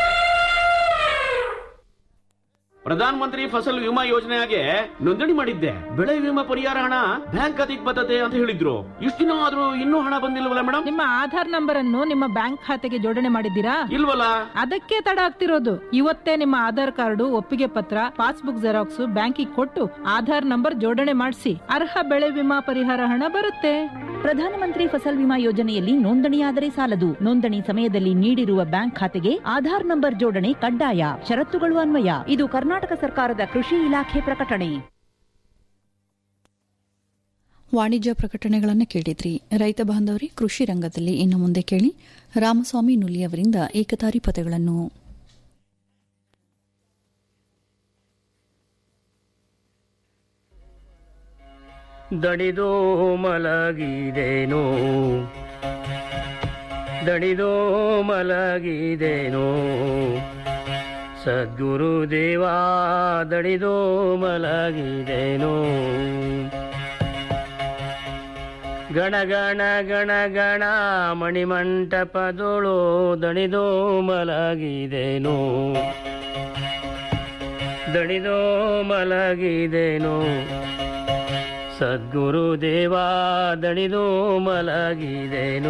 ಪ್ರಧಾನ ಮಂತ್ರಿ ಫಸಲ್ ವಿಮಾ ಯೋಜನೆಗೆ ನೋಂದಣಿ ಮಾಡಿದ್ದೆ ಬೆಳೆ ವಿಮಾ ಪರಿಹಾರ ಹಣ ಬ್ಯಾಂಕ್ ಖಾತೆಗೆ ಬರ್ತದೆ ಅಂತ ಹೇಳಿದ್ರು ಇಷ್ಟು ದಿನ ಆದ್ರೂ ಇನ್ನೂ ಹಣ ಬಂದಿಲ್ವಲ್ಲ ಮೇಡಮ್ ನಿಮ್ಮ ಆಧಾರ್ ನಂಬರ್ ಅನ್ನು ನಿಮ್ಮ ಬ್ಯಾಂಕ್ ಖಾತೆಗೆ ಜೋಡಣೆ ಮಾಡಿದ್ದೀರಾ ಇಲ್ವಲ್ಲ ಅದಕ್ಕೆ ತಡ ಆಗ್ತಿರೋದು ಇವತ್ತೇ ನಿಮ್ಮ ಆಧಾರ್ ಕಾರ್ಡು ಒಪ್ಪಿಗೆ ಪತ್ರ ಪಾಸ್ಬುಕ್ ಜೆರಾಕ್ಸ್ ಬ್ಯಾಂಕಿಗೆ ಕೊಟ್ಟು ಆಧಾರ್ ನಂಬರ್ ಜೋಡಣೆ ಮಾಡಿಸಿ ಅರ್ಹ ಬೆಳೆ ವಿಮಾ ಪರಿಹಾರ ಹಣ ಬರುತ್ತೆ ಪ್ರಧಾನಮಂತ್ರಿ ಫಸಲ್ ವಿಮಾ ಯೋಜನೆಯಲ್ಲಿ ನೋಂದಣಿಯಾದರೆ ಸಾಲದು ನೋಂದಣಿ ಸಮಯದಲ್ಲಿ ನೀಡಿರುವ ಬ್ಯಾಂಕ್ ಖಾತೆಗೆ ಆಧಾರ್ ನಂಬರ್ ಜೋಡಣೆ ಕಡ್ಡಾಯ ಷರತ್ತುಗಳು ಅನ್ವಯ ಇದು ಕರ್ನಾಟಕ ಸರ್ಕಾರದ ಕೃಷಿ ಇಲಾಖೆ ಪ್ರಕಟಣೆ ವಾಣಿಜ್ಯ ಪ್ರಕಟಣೆಗಳನ್ನು ಕೇಳಿದ್ರಿ ರೈತ ಬಾಂಧವರೇ ಕೃಷಿ ರಂಗದಲ್ಲಿ ಇನ್ನು ಮುಂದೆ ಕೇಳಿ ರಾಮಸ್ವಾಮಿ ನುಲಿ ಅವರಿಂದ ಏಕತಾರಿ ಪದಗಳನ್ನು ದಣಿದೋ ಮಲಗಿದೇನೋ ದಣಿದೋ ಮಲಗಿದೇನೋ ಸದ್ಗುರು ದೇವಾ ದಣಿದೋ ಮಲಗಿದೇನೋ ಗಣ ಗಣ ಗಣ ಗಣ ಮಣಿಮಂಟಪದೊಳು ದಣಿದೋ ಮಲಗಿದೇನೋ ದಣಿದೋ ಮಲಗಿದೇನೋ ಸದ್ಗುರು ದೇವಾ ದಣಿದು ಮಲಗಿದೇನು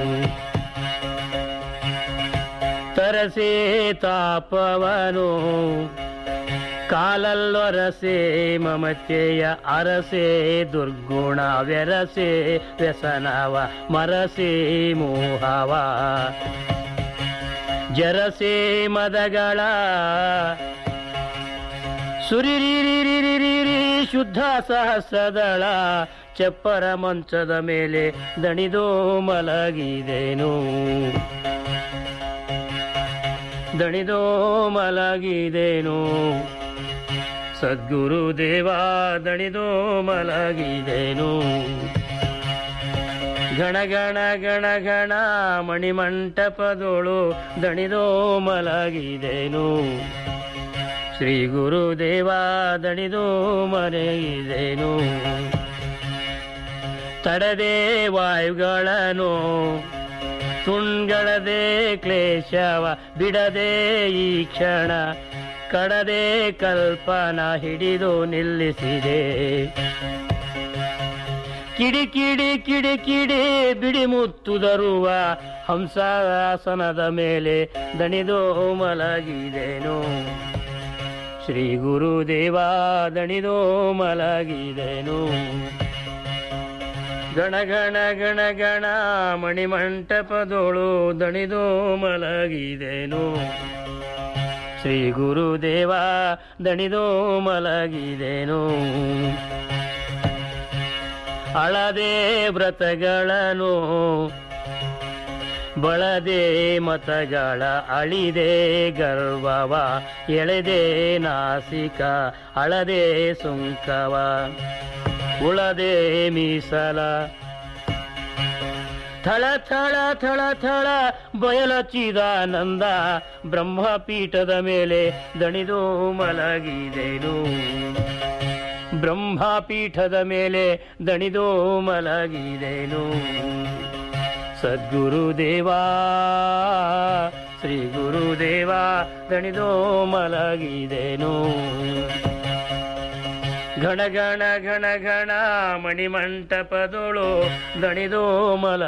ತರಸೆ ತಾಪವನು ಕಾಲಲ್ಲೊರಸೆ ಮಮತೆಯ ಅರಸೆ ದುರ್ಗುಣ ವ್ಯರಸೆ ವ್ಯಸನವ ಮರಸೆ ಮೋಹವ ಜರಸೆ ಮದಗಳ ಸುರಿರಿರಿರಿರಿರಿ ಶುದ್ಧ ಸಹಸ್ರದಳ ಚಪ್ಪರ ಮಂಚದ ಮೇಲೆ ದಣಿದೋ ಮಲಗಿದೇನು ದಣಿದೋ ಮಲಗಿದೇನು ಸದ್ಗುರು ದೇವಾ ದಣಿದೋ ಮಲಗಿದೇನು ಗಣ ಗಣ ಗಣ ಗಣ ಮಣಿಮಂಟಪದೋಳು ದಣಿದೋ ಮಲಗಿದೇನು ಶ್ರೀ ಗುರುದೇವ ದಣಿದು ಮರೆಯಿದೇನು ತಡದೆ ವಾಯುಗಳನ್ನು ತುಂಗಳದೆ ಕ್ಲೇಶವ ಬಿಡದೆ ಈ ಕ್ಷಣ ಕಡದೆ ಕಲ್ಪನ ಹಿಡಿದು ನಿಲ್ಲಿಸಿದೆ ಕಿಡಿ ಕಿಡಿ ಕಿಡಿ ಕಿಡಿ ಬಿಡಿ ಮುತ್ತು ತರುವ ಹಂಸಾಸನದ ಮೇಲೆ ದಣಿದು ಮಲಗಿದೆನು ಶ್ರೀ ಗುರುದೇವ ದಣಿದು ಮಲಗಿದೆನು ಗಣ ಗಣ ಗಣ ಗಣ ಮಣಿಮಂಟಪದೋಳು ದಣಿದು ಮಲಗಿದೆನು ಶ್ರೀ ಗುರುದೇವ ದಣಿದು ಮಲಗಿದೆನು ಅಳದೆ ವ್ರತಗಳನ್ನು ಬಳದೆ ಮತಗಳ ಅಳಿದೆ ಗರ್ವವ ಎಳೆದೆ ನಾಸಿಕ ಅಳದೆ ಸುಂಕವ ಉಳದೆ ಮೀಸಲ ಥಳ ಥಳ ಥಳ ಥಳ ಬಯಲಚ್ಚಿದಾನಂದ ಬ್ರಹ್ಮಪೀಠದ ಮೇಲೆ ದಣಿದು ಮಲಗಿದೆನು ಬ್ರಹ್ಮಪೀಠದ ಮೇಲೆ ದಣಿದು ಮಲಗಿದೆನು ಸದ್ಗುರುದೇವಾ ಶ್ರೀ ಗುರುದೇವ ದಣಿದು ಮಲಗಿದೆನು ಘಣ ಘಣ ಘಣ ಘಣ ಮಣಿಮಂಟಪದೊಳು ದಣಿದು ಮಲ